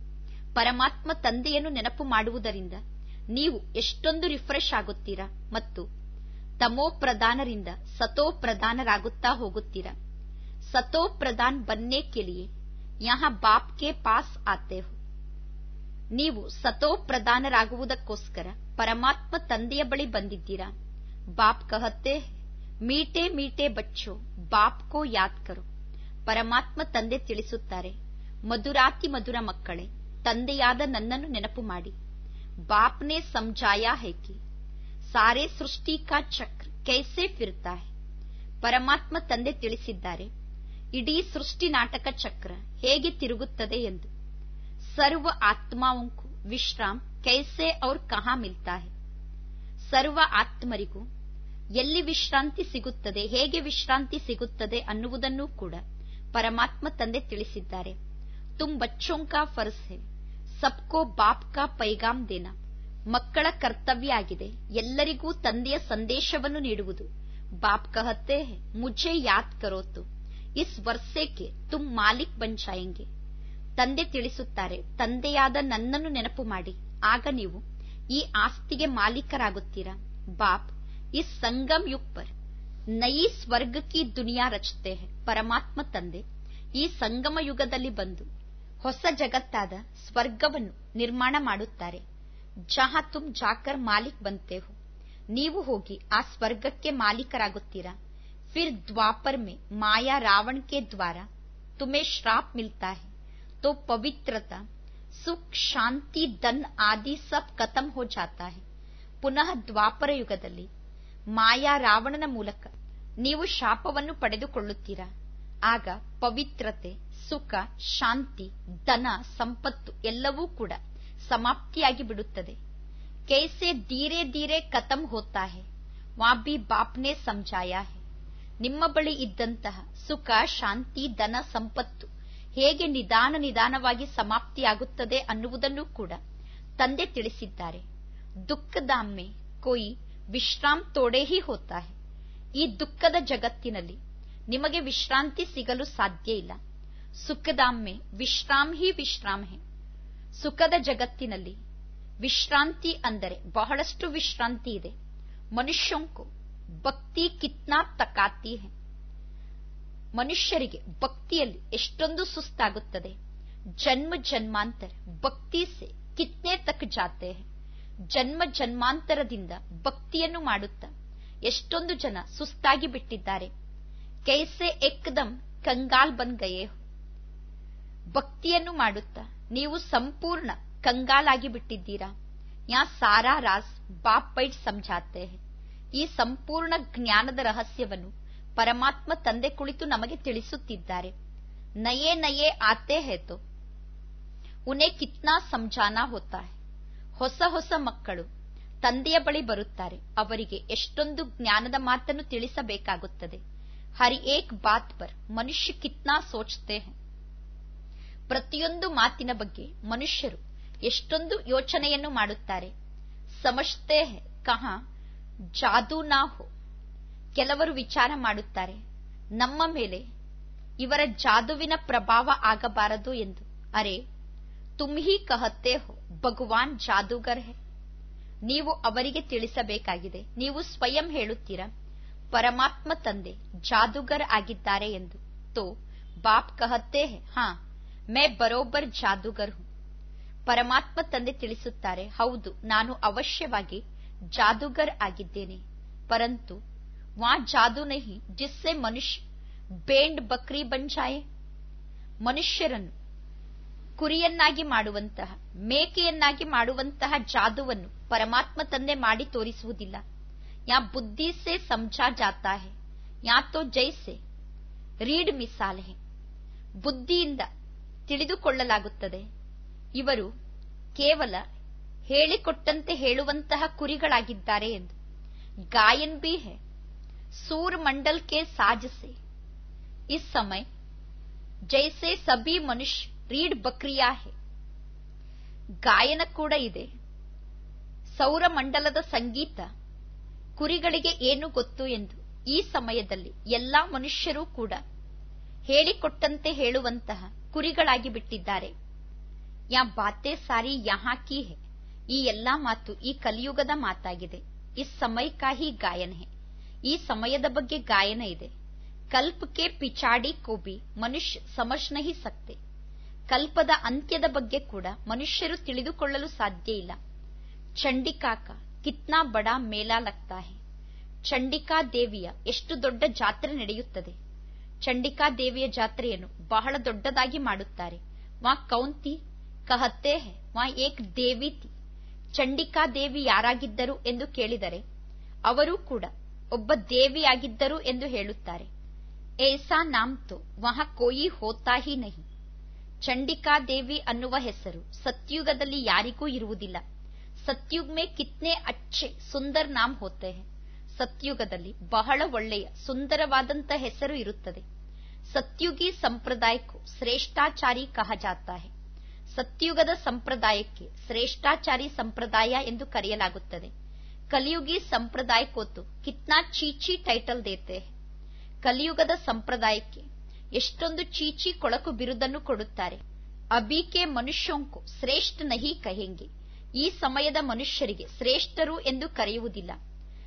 ಪರಮಾತ್ಮ ತಂದೆಯನ್ನು ನೆನಪು ಮಾಡುವುದರಿಂದ ನೀವು ಎಷ್ಟೊಂದು ರಿಫ್ರೆಶ್ ಆಗುತ್ತೀರಾ ಮತ್ತು ತಮೋ ಪ್ರಧಾನರಿಂದ ಸತೋ ಪ್ರಧಾನರಾಗುತ್ತಾ ಹೋಗುತ್ತೀರಾ ಸತೋ ಪ್ರಧಾನ್ ಬನ್ನೆ ಕೆಲಿಯೇ ಯಹ ಬಾಪ್ ಕೆ ಪಾಸ್ ಆತೆ ಹೋ ನೀವು ಸತೋ ಪ್ರಧಾನರಾಗುವುದಕ್ಕೋಸ್ಕರ ಪರಮಾತ್ಮ ತಂದೆಯ ಬಳಿ ಬಂದಿದ್ದೀರಾ ಬಾಪ್ ಕಹತ್ತೆ ಮೀಟೆ ಮೀಟೆ ಬಚ್ಚೋ ಬಾಪ್ ಕೋ ಯಾದ್ ಕರೋ ಪರಮಾತ್ಮ ತಂದೆ ತಿಳಿಸುತ್ತಾರೆ ಮಧುರಾತಿ ಮಧುರ ಮಕ್ಕಳೇ ತಂದೆಯಾದ ನನ್ನನ್ನು ನೆನಪು ಮಾಡಿ ಬಾಪ್ನೆ ಸಮಜಾಯಾ ಹೈ ಕಿ ಸಾರೆ ಸೃಷ್ಟಿ ಕಾ ಚಕ್ರ ಕೈಸೆ ಫಿರ್ತಾ ಹೈ ಪರಮಾತ್ಮ ತಂದೆ ತಿಳಿಸಿದ್ದಾರೆ ಇಡೀ ಸೃಷ್ಟಿ ನಾಟಕ ಚಕ್ರ ಹೇಗೆ ತಿರುಗುತ್ತದೆ ಎಂದು ಸರ್ವ ಆತ್ಮಾವಂಕು ವಿಶ್ರಾಮ್ ಕೈಸೆ ಔರ್ ಕಹಾ ಮಿಲ್ತಾ ಹೈ ಸರ್ವ ಆತ್ಮರಿಗೂ ಎಲ್ಲಿ ವಿಶ್ರಾಂತಿ ಸಿಗುತ್ತದೆ ಹೇಗೆ ವಿಶ್ರಾಂತಿ ಸಿಗುತ್ತದೆ ಅನ್ನುವುದನ್ನೂ ಕೂಡ ಪರಮಾತ್ಮ ತಂದೆ ತಿಳಿಸಿದ್ದಾರೆ ತುಮ್ ಬಚ್ಚೋಂ ಕಾ ಫರ್ಸ್ ಹೇ ಸಬ್ಕೋ ಬಾಪ್ ಕಾ ಪೈಗಾಮ್ ದೇನಾ ಮಕ್ಕಳ ಕರ್ತವ್ಯ ಆಗಿದೆ ಎಲ್ಲರಿಗೂ ತಂದೆಯ ಸಂದೇಶವನ್ನು ನೀಡುವುದು ಬಾಪ್ ಕಹತ್ತೆ ಹೇ ಮುझे ಯಾದ್ ಕರೋತು ಇಸ್ ವರ್ಷಕ್ಕೆ ತುಮ್ ಮಾಲಿಕ್ ಬನ್ ಜಾಯೆಂಗೆ ತಂದೆ ತಿಳಿಸುತ್ತಾರೆ ತಂದೆಯಾದ ನನ್ನನ್ನು ನೆನಪು ಮಾಡಿ ಆಗ ನೀವು ಈ ಆಸ್ತಿಗೆ ಮಾಲೀಕರಾಗುತ್ತೀರಾ ಬಾಪ್ इस संगम युग पर नई ಸ್ವರ್ಗ ಕಿ ದುನಿಯಾ ರಚತೆ ಹೈ ಪರಮಾತ್ಮ ತಂದೆ ಈ ಸಂಗಮ ಯುಗದಲ್ಲಿ ಬಂದು ಹೊಸ ಜಗತ್ತಾದ ಸ್ವರ್ಗವನ್ನು ನಿರ್ಮಾಣ ಮಾಡುತ್ತಾರೆ ಜಹಾ ತುಮ್ ಜಾಕರ್ ಮಾಲಿಕ್ ಬಂತೆ ಹೋ ನೀವು ಹೋಗಿ ಆ ಸ್ವರ್ಗಕ್ಕೆ ಮಾಲೀಕರಾಗುತ್ತೀರಾ ಫಿರ್ ದ್ವಾಪರ್ ಮೇ ಮಾಯಾ ರಾವಣ ಕೆ ದ್ವಾರ ತುಮೇ ಶ್ರಾಪ್ ಮಿಲ್ತಾ ಹೈ तो पवित्रता सुख ಶಾಂತಿ ಧನ್ ಆದಿ ಸಬ್ ಖತಮ್ ಹೋ ಜಾತಾ ಹೈ ಪುನಃ ದ್ವಾಪರ ಯುಗದಲ್ಲಿ ಮಾಯಾ ರಾವಣನ ಮೂಲಕ ನೀವು ಶಾಪವನ್ನು ಪಡೆದುಕೊಳ್ಳುತ್ತೀರಾ ಆಗ ಪವಿತ್ರತೆ ಸುಖ ಶಾಂತಿ ಧನ ಸಂಪತ್ತು ಎಲ್ಲವೂ ಕೂಡ ಸಮಾಪ್ತಿಯಾಗಿ ಬಿಡುತ್ತದೆ ಕೈಸೆ ಧೀರೆ ಧೀರೆ ಖತಮ್ ಹೋತಾ ಹೈ ವಾ ಬಿ ಬಾಪ್ನೆ ಸಮಜಾಯಾ ಹೈ ನಿಮ್ಮ ಬಳಿ ಇದ್ದಂತಹ ಸುಖ ಶಾಂತಿ ಧನ ಸಂಪತ್ತು ಹೇಗೆ ನಿಧಾನ ನಿಧಾನವಾಗಿ ಸಮಾಪ್ತಿಯಾಗುತ್ತದೆ ಅನ್ನುವುದನ್ನು ಕೂಡ ತಂದೆ ತಿಳಿಸಿದ್ದಾರೆ ದುಃಖದಾಮ್ಮೆ ಕೊಯ್ ವಿಶ್ರಾಮ್ ತೋಡೆ ಹಿ ಹೋತಾ ಹೈ ಈ ದುಃಖದ ಜಗತ್ತಿನಲ್ಲಿ ನಿಮಗೆ ವಿಶ್ರಾಂತಿ ಸಿಗಲು ಸಾಧ್ಯ ಇಲ್ಲ ಸುಖದಾಮ್ಮೆ ವಿಶ್ರಾಮ್ ಹಿ ವಿಶ್ರಾಮ್ ಹೇ ಸುಖದ ಜಗತ್ತಿನಲ್ಲಿ ವಿಶ್ರಾಂತಿ ಅಂದರೆ ಬಹಳಷ್ಟು ವಿಶ್ರಾಂತಿ ಇದೆ ಮನುಷ್ಯಂಕು ಭಕ್ತಿ ಕಿತ್ನಾ ತಕಾತಿ ಹೈ ಮನುಷ್ಯರಿಗೆ ಭಕ್ತಿಯಲ್ಲಿ ಎಷ್ಟೊಂದು ಸುಸ್ತಾಗುತ್ತದೆ ಜನ್ಮ ಜನ್ಮಾಂತರ ಭಕ್ತಿ ಸೆ ಕಿತ್ನೆ ತಕ್ ಜಾತೆ ಹೈ ಜನ್ಮ ಜನ್ಮಾಂತರದಿಂದ ಭಕ್ತಿಯನ್ನು ಮಾಡುತ್ತಾ ಎಷ್ಟೊಂದು ಜನ ಸುಸ್ತಾಗಿ ಬಿಟ್ಟಿದ್ದಾರೆ ಕೈಸೆ ಏಕ್ದಮ್ ಕಂಗಾಲ್ ಬನ್ ಗಯೇ ಹೋ ಭಕ್ತಿಯನ್ನು ಮಾಡುತ್ತಾ ನೀವು ಸಂಪೂರ್ಣ ಕಂಗಾಲಾಗಿ ಬಿಟ್ಟಿದ್ದೀರಾ ಯಾ ಸಾರಾ ರಾಸ್ ಬಾಪ್ ಬೈಟ್ ಸಮझाते हैं ಈ ಸಂಪೂರ್ಣ ಜ್ಞಾನದ ರಹಸ್ಯವನ್ನು ಪರಮಾತ್ಮ ತಂದೆ ಕುಳಿತು ನಮಗೆ ತಿಳಿಸುತ್ತಿದ್ದಾರೆ ನಯೇ ನಯೇ ಆತೆ ಹೇ ತೋ ಉನ್ಹೇ ಕಿತ್ನಾ ಸಮझाना ಹೋತಾ ಹೈ ಹೊಸ ಹೊಸ ಮಕ್ಕಳು ತಂದೆಯ ಬಳಿ ಬರುತ್ತಾರೆ ಅವರಿಗೆ ಎಷ್ಟೊಂದು ಜ್ಞಾನದ ಮಾತನ್ನು ತಿಳಿಸಬೇಕಾಗುತ್ತದೆ ಹರಿ ಏಕ್ ಬಾತ್ ಪರ್ ಮನುಷ್ಯ ಕಿತ್ನಾ ಸೋಚ್ತೆ ಹೈ ಪ್ರತಿಯೊಂದು ಮಾತಿನ ಬಗ್ಗೆ ಮನುಷ್ಯರು ಎಷ್ಟೊಂದು ಯೋಚನೆಯನ್ನು ಮಾಡುತ್ತಾರೆ ಸಮಜ್ತೆ ಹೈ ಕಹಾ ಜಾದೂ ನಾ ಹೋ ಕೆಲವರು ವಿಚಾರ ಮಾಡುತ್ತಾರೆ ನಮ್ಮ ಮೇಲೆ ಇವರ ಜಾದುವಿನ ಪ್ರಭಾವ ಆಗಬಾರದು ಎಂದು ಅರೆ ತುಮ್ ಹಿ ಕಹತ್ತೆ ಹೋ ಭಗವಾನ್ ಜಾದೂಗರ್ ಹೇ ನೀವು ಅವರಿಗೆ ತಿಳಿಸಬೇಕಾಗಿದೆ ನೀವು ಸ್ವಯಂ ಹೇಳುತ್ತೀರಾ ಪರಮಾತ್ಮ ತಂದೆ ಜಾದೂಗರ್ ಆಗಿದ್ದಾರೆ ಎಂದು ತೋ ಬಾಪ್ ಕಹತ್ತೆ ಹೇ ಹಾ ಮೇ ಬರೋಬರ್ ಜಾದೂಗರ್ ಹೂ ಪರಮಾತ್ಮ ತಂದೆ ತಿಳಿಸುತ್ತಾರೆ ಹೌದು ನಾನು ಅವಶ್ಯವಾಗಿ ಜಾದೂಗರ್ ಆಗಿದ್ದೇನೆ ಪರಂತು ವಾ ಜಾದೂ ನಹಿ ಜಿಸ್ಸೆ ಮನುಷ್ಯ ಬೇಂಡ್ ಬಕ್ರಿ ಬಂಜಾಯೆ ಮನುಷ್ಯರನ್ನು ಕುರಿಯನ್ನಾಗಿ ಮಾಡುವಂತಹ ಮೇಕೆಯನ್ನಾಗಿ ಮಾಡುವಂತಹ ಜಾದುವನ್ನು ಪರಮಾತ್ಮ ತಂದೆ ಮಾಡಿ ತೋರಿಸುವುದಿಲ್ಲ ಯಾ ಬುದ್ಧಿ ಸೆ ಸಮझा ಜಾತಾ ಹೈ ಯಾ ತೋ ಜೈಸೆ ರೀಡ್ ಮಿಸಾಲ್ ಹೈ ಬುದ್ಧಿಯಿಂದ ತಿಳಿದುಕೊಳ್ಳಲಾಗುತ್ತದೆ ಇವರು ಕೇವಲ ಹೇಳಿಕೊಟ್ಟಂತೆ ಹೇಳುವಂತಹ ಕುರಿಗಳಾಗಿದ್ದಾರೆ ಎಂದು ಗಾಯನ್ ಬಿ ಹೈ ಸೂರ್ ಮಂಡಲ್ ಕೆ ಸಾಜ್ ಸೆ ಇಸ್ ಸಮಯ ಜೈಸೆ ಸಭಿ ಮನುಷ್ಯ ರೀಡ್ ಬಕ್ರಿಯಾ ಹೇ ಗಾಯನ ಕೂಡ ಇದೆ ಸೌರಮಂಡಲದ ಸಂಗೀತ ಕುರಿಗಳಿಗೆ ಏನು ಗೊತ್ತು ಎಂದು ಈ ಸಮಯದಲ್ಲಿ ಎಲ್ಲಾ ಮನುಷ್ಯರೂ ಕೂಡ ಹೇಳಿಕೊಟ್ಟಂತೆ ಹೇಳುವಂತಹ ಕುರಿಗಳಾಗಿ ಬಿಟ್ಟಿದ್ದಾರೆ ಯಾ ಬಾತೆ ಸಾರಿ ಯಹಾ ಕಿ ಹೇ ಈ ಎಲ್ಲಾ ಮಾತು ಈ ಕಲಿಯುಗದ ಮಾತಾಗಿದೆ ಈ ಸಮಯ ಹಿ ಗಾಯನ ಹೇ ಈ ಸಮಯದ ಬಗ್ಗೆ ಗಾಯನ ಇದೆ ಕಲ್ಪಕ್ಕೆ ಪಿಚಾಡಿ ಕೋಬಿ ಮನುಷ್ಯ ಸಮಜ್ ನಹಿ ಸಕ್ತೆ ಕಲ್ಪದ ಅಂತ್ಯದ ಬಗ್ಗೆ ಕೂಡ ಮನುಷ್ಯರು ತಿಳಿದುಕೊಳ್ಳಲು ಸಾಧ್ಯ ಇಲ್ಲ ಚಂಡಿಕಾಕ ಕಿತ್ನಾ ಬಡಾ ಮೇಲಾ ಲಗ್ತಾ ಹೇ ಚಂಡಿಕಾ ದೇವಿಯ ಎಷ್ಟು ದೊಡ್ಡ ಜಾತ್ರೆ ನಡೆಯುತ್ತದೆ ಚಂಡಿಕಾ ದೇವಿಯ ಜಾತ್ರೆಯನ್ನು ಬಹಳ ದೊಡ್ಡದಾಗಿ ಮಾಡುತ್ತಾರೆ ವಾ ಕೌಂತಿ ಕಹತ್ತೆ ಹೇ ವಾ ಏಕ್ ದೇವಿ ತಿ ಚಂಡಿಕಾ ದೇವಿ ಯಾರಾಗಿದ್ದರು ಎಂದು ಕೇಳಿದರೆ ಅವರು ಕೂಡ ಒಬ್ಬ ದೇವಿಯಾಗಿದ್ದರು ಎಂದು ಹೇಳುತ್ತಾರೆ ಏಸಾ ನಾಮ್ ತೋ ವಹ ಕೋಯಿ ಹೋತಾ ಹಿ ನಹಿ ಚಂಡಿಕಾ ದೇವಿ ಅನ್ನುವ ಹೆಸರು ಸತ್ಯುಗದಲ್ಲಿ ಯಾರಿಗೂ ಇರುವುದಿಲ್ಲ ಸತ್ಯುಗ್ ಮೇ ಕಿತ್ನೆ ಅಚ್ಚೆ ಸುಂದರ್ ನಾಮ್ ಹೋತೆ ಹೇ ಸತ್ಯುಗದಲ್ಲಿ ಬಹಳ ಒಳ್ಳೆಯ ಸುಂದರವಾದಂತ ಹೆಸರು ಇರುತ್ತದೆ ಸತ್ಯುಗಿ ಸಂಪ್ರದಾಯಕ್ಕೂ ಶ್ರೇಷ್ಠಾಚಾರಿ ಕಹ ಜಾತಾ ಹೇ ಸತ್ಯುಗದ ಸಂಪ್ರದಾಯಕ್ಕೆ ಶ್ರೇಷ್ಠಾಚಾರಿ ಸಂಪ್ರದಾಯ ಎಂದು ಕರೆಯಲಾಗುತ್ತದೆ ಕಲಿಯುಗಿ ಸಂಪ್ರದಾಯಕ್ಕೋತು ಕಿತ್ನಾ ಚೀಚಿ ಟೈಟಲ್ ದೇತೆ ಹೇ ಕಲಿಯುಗದ ಸಂಪ್ರದಾಯಕ್ಕೆ ಎಷ್ಟೊಂದು ಚೀಚಿ ಕೊಳಕು ಬಿರುದನ್ನು ಕೊಡುತ್ತಾರೆ ಅಬಿಕೆ ಮನುಷ್ಯಂಕು ಶ್ರೇಷ್ಠ ನಹಿ ಕಹೆಂಗೆ ಈ ಸಮಯದ ಮನುಷ್ಯರಿಗೆ ಶ್ರೇಷ್ಠರು ಎಂದು ಕರೆಯುವುದಿಲ್ಲ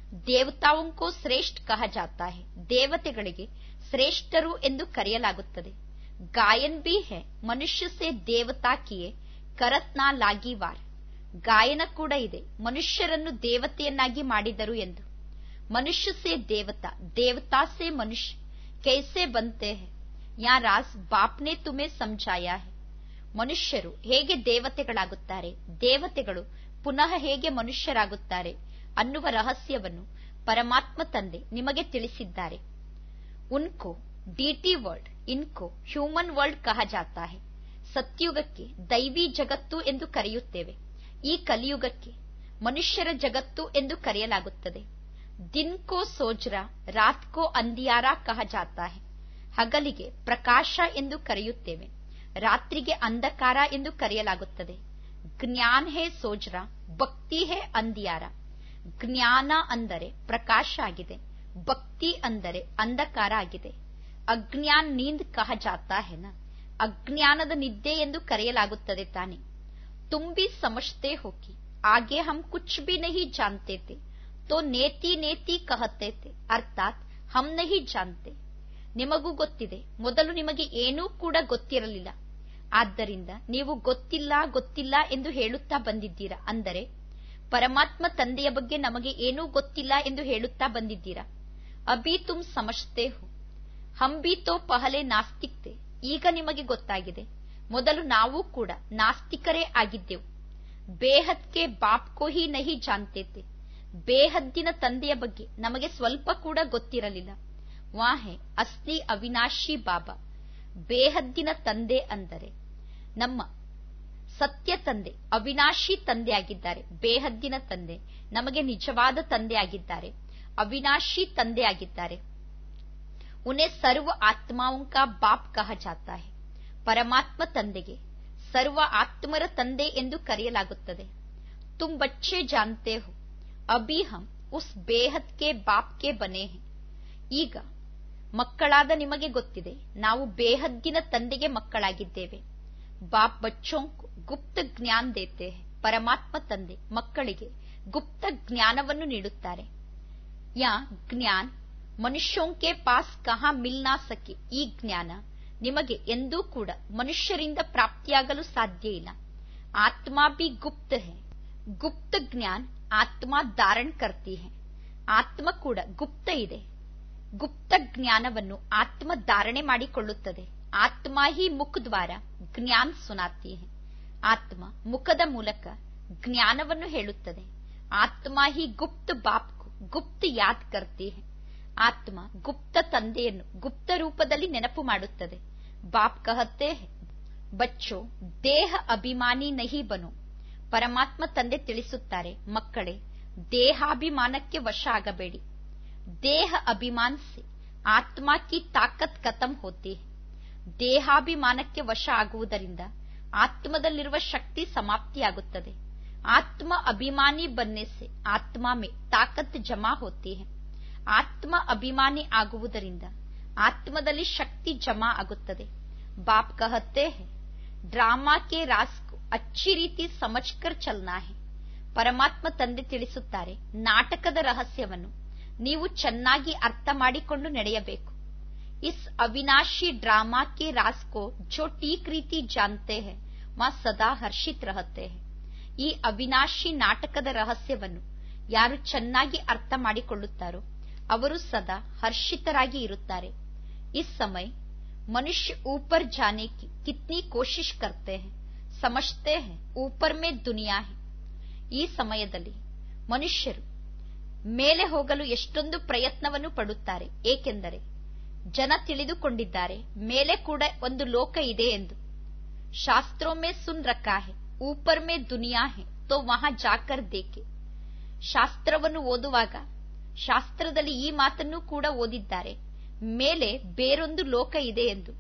ದೇವತಾओं को ಶ್ರೇಷ್ಠ ಕಹ ಜಾತಾ ಹೈ ದೇವತೆಗಳಿಗೆ ಶ್ರೇಷ್ಠರು ಎಂದು ಕರೆಯಲಾಗುತ್ತದೆ ಗಾಯನ್ ಬಿ ಹೈ ಮನುಷ್ಯ ಸೆ ದೇವತಾ ಕಿಯೇ ಕರತ್ನಾ ಲಾಗಿವಾರ್ ಗಾಯನ ಕೂಡ ಇದೆ ಮನುಷ್ಯರನ್ನು ದೇವತೆಯನ್ನಾಗಿ ಮಾಡಿದರು ಎಂದು ಮನುಷ್ಯ ಸೆ ದೇವತಾ ದೇವತಾ ಸೆ ಮನುಷ್ಯ ಕೈಸೆ ಬಂತೆ ಹೈ ಯಾ ರಾಸ್ ಬಾಪ್ನೆ ತುಮೆ ಸಮझाया है ಮನುಷ್ಯರು ಹೇಗೆ ದೇವತೆಗಳಾಗುತ್ತಾರೆ ದೇವತೆಗಳು ಪುನಃ ಹೇಗೆ ಮನುಷ್ಯರಾಗುತ್ತಾರೆ ಅನ್ನುವ ರಹಸ್ಯವನ್ನು ಪರಮಾತ್ಮ ತಂದೆ ನಿಮಗೆ ತಿಳಿಸಿದ್ದಾರೆ ಉನ್ಕೋ ಡಿಟಿ ವರ್ಲ್ಡ್ ಇನ್ಕೋ ಹ್ಯೂಮನ್ ವರ್ಲ್ಡ್ ಕಹ ಜಾತಾ ಹೈ ಸತ್ಯುಗಕ್ಕೆ ದೈವಿ ಜಗತ್ತು ಎಂದು ಕರೆಯುತ್ತೇವೆ ಈ ಕಲಿಯುಗಕ್ಕೆ ಮನುಷ್ಯರ ಜಗತ್ತು ಎಂದು ಕರೆಯಲಾಗುತ್ತದೆ ದಿನ್ ಕೋ ಸೋಜ್ರಾ ರಾತ್ ಕೋ ಅಂದಿಯಾರ ಕಹ ಜಾತಾ ಹೈ ಹಗಲಿಗೆ ಪ್ರಕಾಶ ಎಂದು ಕರೆಯುತ್ತೇವೆ ರಾತ್ರಿಗೆ ಅಂಧಕಾರ ಎಂದು ಕರೆಯಲಾಗುತ್ತದೆ ಜ್ಞಾನ ಹೇ ಸೋಜ್ರಾ ಭಕ್ತಿ ಹೇ ಅಂದಿಯಾರ ಜ್ಞಾನ ಅಂದರೆ ಪ್ರಕಾಶ ಆಗಿದೆ ಭಕ್ತಿ ಅಂದರೆ ಅಂಧಕಾರ ಆಗಿದೆ ಅಜ್ಞಾನ್ ನೀಂದ್ ಕಹ ಜಾತಾ ಹೆನ ಅಜ್ಞಾನದ ನಿದ್ದೆ ಎಂದು ಕರೆಯಲಾಗುತ್ತದೆ ತಾನೆ ತುಂಬಿ ಸಮಜ್ತೆ ಹೋಗಿ ಆಗೆ ಹಮ್ ಕುಚ್ ಬಿ ನಹಿ ಜಾನ್ತೆ ತೆ ತೋ ನೇತಿ ನೇತಿ ಕಹತೆ ತೆ ಅರ್ಥಾತ್ ಹಮ್ ನಹಿ ಜಾನ್ತೆ ನಿಮಗೂ ಗೊತ್ತಿದೆ ಮೊದಲು ನಿಮಗೆ ಏನೂ ಕೂಡ ಗೊತ್ತಿರಲಿಲ್ಲ ಆದ್ದರಿಂದ ನೀವು ಗೊತ್ತಿಲ್ಲ ಗೊತ್ತಿಲ್ಲ ಎಂದು ಹೇಳುತ್ತಾ ಬಂದಿದ್ದೀರಾ ಅಂದರೆ ಪರಮಾತ್ಮ ತಂದೆಯ ಬಗ್ಗೆ ನಮಗೆ ಏನೂ ಗೊತ್ತಿಲ್ಲ ಎಂದು ಹೇಳುತ್ತಾ ಬಂದಿದ್ದೀರಾ ಅಭಿ ತುಮ್ ಸಮಜ್ತೆ ಹೋ ಹಮ್ ಬಿ ತೋ ಪಹಲೆ ನಾಸ್ತಿಕ್ತೆ ಈಗ ನಿಮಗೆ ಗೊತ್ತಾಗಿದೆ ಮೊದಲು ನಾವು ಕೂಡ ನಾಸ್ತಿಕರೇ ಆಗಿದ್ದೆವು ಬೇಹದ್ಕೆ ಬಾಪ್ ಕೋ ಹಿ ನಹಿ ಜಾನ್ತೇತೆ ಬೇಹದ್ದಿನ ತಂದೆಯ ಬಗ್ಗೆ ನಮಗೆ ಸ್ವಲ್ಪ ಕೂಡ ಗೊತ್ತಿರಲಿಲ್ಲ ವಾಹೆ ಅಸ್ಲಿ ಅವಿನಾಶಿ ಬಾಬಾ ಬೇಹದ್ದಿನ ತಂದೆ ಅಂದರೆ ನಮ್ಮ ಸತ್ಯ ತಂದೆ ಅವಿನಾಶಿ ತಂದೆ ಆಗಿದ್ದಾರೆ ಬೇಹದ್ದಿನ ತಂದೆ ನಮಗೆ ನಿಜವಾದ ತಂದೆ ಆಗಿದ್ದಾರೆ ಅವಿನಾಶಿ ತಂದೆ ಆಗಿದ್ದಾರೆ ಉನ್ಹೇ ಸರ್ವ ಆತ್ಮಾओं का ಬಾಪ್ ಕಹ ಜಾತಾ ಹೈ ಪರಮಾತ್ಮ ತಂದೆಗೆ ಸರ್ವ ಆತ್ಮರ ತಂದೆ ಎಂದು ಕರೆಯಲಾಗುತ್ತದೆ ತುಮ್ ಬಚ್ಚೆ ಜಾನ್ತೆ ಹೋ ಅಭಿ ಹಮ್ ಉಸ್ ಬೇಹದ್ ಕೆ ಬಾಪ್ ಕೆ ಬನೆ ಹೈ ಈಗ ಮಕ್ಕಳಾದ ನಿಮಗೆ ಗೊತ್ತಿದೆ ನಾವು ಬೇಹದ್ದಿನ ತಂದೆಗೆ ಮಕ್ಕಳಾಗಿದ್ದೇವೆ ಬಾಪ್ ಬಚ್ಚೋಂ ಗುಪ್ತ ಜ್ಞಾನ ದೇತೆ ಹೈ ಪರಮಾತ್ಮ ತಂದೆ ಮಕ್ಕಳಿಗೆ ಗುಪ್ತ ಜ್ಞಾನವನ್ನು ನೀಡುತ್ತಾರೆ ಯಾ ಜ್ಞಾನ ಮನುಷ್ಯೋಂ ಕೆ ಪಾಸ್ ಕಹಾ ಮಿಲ್ ನಾ ಸಕೆ ಈ ಜ್ಞಾನ ನಿಮಗೆ ಎಂದೂ ಕೂಡ ಮನುಷ್ಯರಿಂದ ಪ್ರಾಪ್ತಿಯಾಗಲು ಸಾಧ್ಯ ಇಲ್ಲ ಆತ್ಮ ಬಿ ಗುಪ್ತ ಹೈ ಗುಪ್ತ ಜ್ಞಾನ ಆತ್ಮ ಧಾರಣ್ ಕರ್ತಿ ಹೈ ಆತ್ಮ ಕೂಡ ಗುಪ್ತ ಇದೆ ಗುಪ್ತ ಜ್ಞಾನವನ್ನು ಆತ್ಮ ಧಾರಣೆ ಮಾಡಿಕೊಳ್ಳುತ್ತದೆ ಆತ್ಮ ಹಿ ಮುಖ ದ್ವಾರ ಜ್ಞಾನ ಸುನಾತಿ ಹೈ ಆತ್ಮ ಮುಖದ ಮೂಲಕ ಜ್ಞಾನವನ್ನು ಹೇಳುತ್ತದೆ ಆತ್ಮ ಹಿ ಗುಪ್ತ ಬಾಪ್ ಗುಪ್ತ ಯಾದ್ ಕರ್ತಿ ಹೈ ಆತ್ಮ ಗುಪ್ತ ತಂದೆಯನ್ನು ಗುಪ್ತ ರೂಪದಲ್ಲಿ ನೆನಪು ಮಾಡುತ್ತದೆ ಬಾಪ್ ಕಹತೆ ಬಚ್ಚೋ ದೇಹ ಅಭಿಮಾನಿ ನಹಿ ಬನು ಪರಮಾತ್ಮ ತಂದೆ ತಿಳಿಸುತ್ತಾರೆ ಮಕ್ಕಳೇ ದೇಹಾಭಿಮಾನಕ್ಕೆ ವಶ ಆಗಬೇಡಿ ದೇಹ ಅಭಿಮಾನ್ ಸೆ ಆತ್ಮ ಕಿ ತಾಕತ್ ಖತಮ್ ಹೋತಿ ದೇಹಾಭಿಮಾನಕ್ಕೆ ವಶ ಆಗುವುದರಿಂದ ಆತ್ಮದಲ್ಲಿರುವ ಶಕ್ತಿ ಸಮಾಪ್ತಿಯಾಗುತ್ತದೆ ಆತ್ಮ ಅಭಿಮಾನಿ ಬನ್ನೆ ಸೆ ಆತ್ಮ ಮೇ ತಾಕತ್ ಜಮಾ ಹೋತಿ ಹೈ ಆತ್ಮ ಅಭಿಮಾನಿ ಆಗುವುದರಿಂದ ಆತ್ಮದಲ್ಲಿ ಶಕ್ತಿ ಜಮಾ ಆಗುತ್ತದೆ ಬಾಪ್ ಕಹತೆ ಹೈ ಡ್ರಾಮಾ ಕೆ ರಾಸ್ಕು ಅಚ್ಚಿ ರೀತಿ ಸಮಜ್ಕರ್ ಚಲ್ನಾ ಹೈ ಪರಮಾತ್ಮ ತಂದೆ ತಿಳಿಸುತ್ತಾರೆ ನಾಟಕದ ರಹಸ್ಯವನ್ನು ನೀವು ಚೆನ್ನಾಗಿ ಅರ್ಥ ಮಾಡಿಕೊಂಡು ನಡೆಯಬೇಕು ಇಸ್ ಅವಿನಾಶಿ ಡ್ರಾಮಾ ಕೆ ರಾಸ್ ಕೋ ಜೋ ಟೀಕ್ ರೀತಿ ಜಾನ್ತೆ ಹೈ ಮಾ ಸದಾ ಹರ್ಷಿತ್ ರಹತೆ ಹೈ ಈ ಅವಿನಾಶಿ ನಾಟಕದ ರಹಸ್ಯವನ್ನು ಯಾರು ಚೆನ್ನಾಗಿ ಅರ್ಥ ಮಾಡಿಕೊಳ್ಳುತ್ತಾರೋ ಅವರು ಸದಾ ಹರ್ಷಿತರಾಗಿ ಇರುತ್ತಾರೆ ಇಸ್ ಸಮಯ ಮನುಷ್ಯ ऊपर जाने की कितनी कोशिश करते हैं समझते हैं ऊपर में दुनिया है ಈ ಸಮಯದಲ್ಲಿ ಮನುಷ್ಯರು ಮೇಲೆ ಹೋಗಲು ಎಷ್ಟೊಂದು ಪ್ರಯತ್ನವನ್ನು ಪಡುತ್ತಾರೆ ಏಕೆಂದರೆ ಜನ ತಿಳಿದುಕೊಂಡಿದ್ದಾರೆ ಮೇಲೆ ಕೂಡ ಒಂದು ಲೋಕ ಇದೆ ಎಂದು ಶಾಸ್ತ್ರೋ ಮೇ ಸುನ್ ರಖಾ ಹೆ ಊಪರ್ ಮೇ ದುನಿಯಾ ಹೆ ತೋ ವಹಾ ಜಾಕರ್ ದೇಕೆ ಶಾಸ್ತ್ರವನ್ನು ಓದುವಾಗ ಶಾಸ್ತ್ರದಲ್ಲಿ ಈ ಮಾತನ್ನು ಕೂಡ ಓದಿದ್ದಾರೆ ಮೇಲೆ ಬೇರೊಂದು ಲೋಕ ಇದೆ ಎಂದು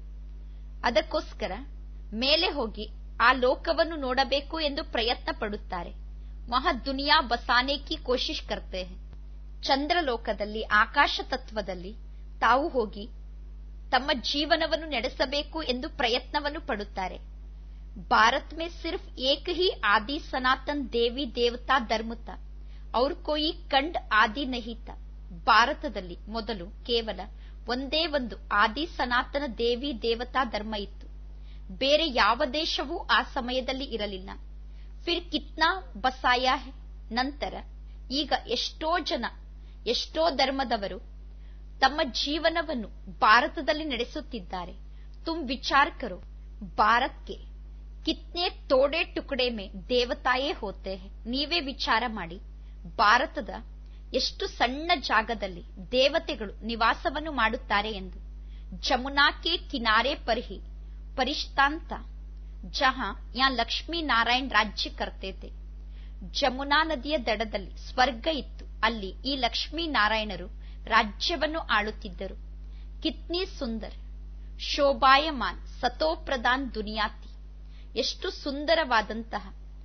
ಅದಕ್ಕೋಸ್ಕರ ಮೇಲೆ ಹೋಗಿ ಆ ಲೋಕವನ್ನು ನೋಡಬೇಕು ಎಂದು ಪ್ರಯತ್ನ ಪಡುತ್ತಾರೆ ವಹ ದುನಿಯಾ ಬಸಾನೆ ಕಿ ಕೋಶಿಶ್ ಕರ್ತೆ ಹೈ ಚಂದ್ರಲೋಕದಲ್ಲಿ ಆಕಾಶ ತತ್ವದಲ್ಲಿ ತಾವು ಹೋಗಿ ತಮ್ಮ ಜೀವನವನ್ನು ನಡೆಸಬೇಕು ಎಂದು ಪ್ರಯತ್ನವನ್ನು ಪಡುತ್ತಾರೆ ಭಾರತ್ ಮೇ ಸಿರ್ಫ್ ಏಕ್ ಹಿ ಆದಿ ಸನಾತನ್ ದೇವಿ ದೇವತಾ ಧರ್ಮತ ಔರ್ ಕೋಯಿ ಕಂಡ್ ಆದಿ ನಹಿತ ಭಾರತದಲ್ಲಿ ಮೊದಲು ಕೇವಲ ಒಂದೇ ಒಂದು ಆದಿ ಸನಾತನ ದೇವಿ ದೇವತಾ ಧರ್ಮ ಇತ್ತು ಬೇರೆ ಯಾವ ದೇಶವೂ ಆ ಸಮಯದಲ್ಲಿ ಇರಲಿಲ್ಲ ಫಿರ್ ಕಿತ್ನಾ ಬಸಾಯ ಹೈ ನಂತರ ಈಗ ಎಷ್ಟೋ ಜನ ಎಷ್ಟೋ ಧರ್ಮದವರು ತಮ್ಮ ಜೀವನವನ್ನು ಭಾರತದಲ್ಲಿ ನಡೆಸುತ್ತಿದ್ದಾರೆ ತುಮ್ ವಿಚಾರ ಕರೋ ಭಾರತ್ಗೆ ಕಿತ್ನೆ ತೋಡೆ ಟುಕಡೆ ಮೇ ದೇವತಾಯೇ ಹೋತೆ ಹೈ ನೀವೇ ವಿಚಾರ ಮಾಡಿ ಭಾರತದ ಎಷ್ಟು ಸಣ್ಣ ಜಾಗದಲ್ಲಿ ದೇವತೆಗಳು ನಿವಾಸವನ್ನು ಮಾಡುತ್ತಾರೆ ಎಂದು ಜಮುನಾಕೆ ಕಿನಾರೆ ಪರ್ಹಿ ಪರಿಷ್ತಾಂತ ಜಹಾ ಯಾ ಲಕ್ಷ್ಮೀ ನಾರಾಯಣ್ ರಾಜ್ಯ ಕರ್ತೇತೆ ಜಮುನಾ ನದಿಯ ದಡದಲ್ಲಿ ಸ್ವರ್ಗ ಇತ್ತು ಅಲ್ಲಿ ಈ ಲಕ್ಷ್ಮೀ ನಾರಾಯಣರು ರಾಜ್ಯವನ್ನು ಆಳುತ್ತಿದ್ದರು ಕಿತ್ನಿ ಸುಂದರ್ ಶೋಭಾಯಮಾನ್ ಸತೋಪ್ರಧಾನ್ ದುನಿಯಾತಿ ಎಷ್ಟು ಸುಂದರವಾದಂತಹ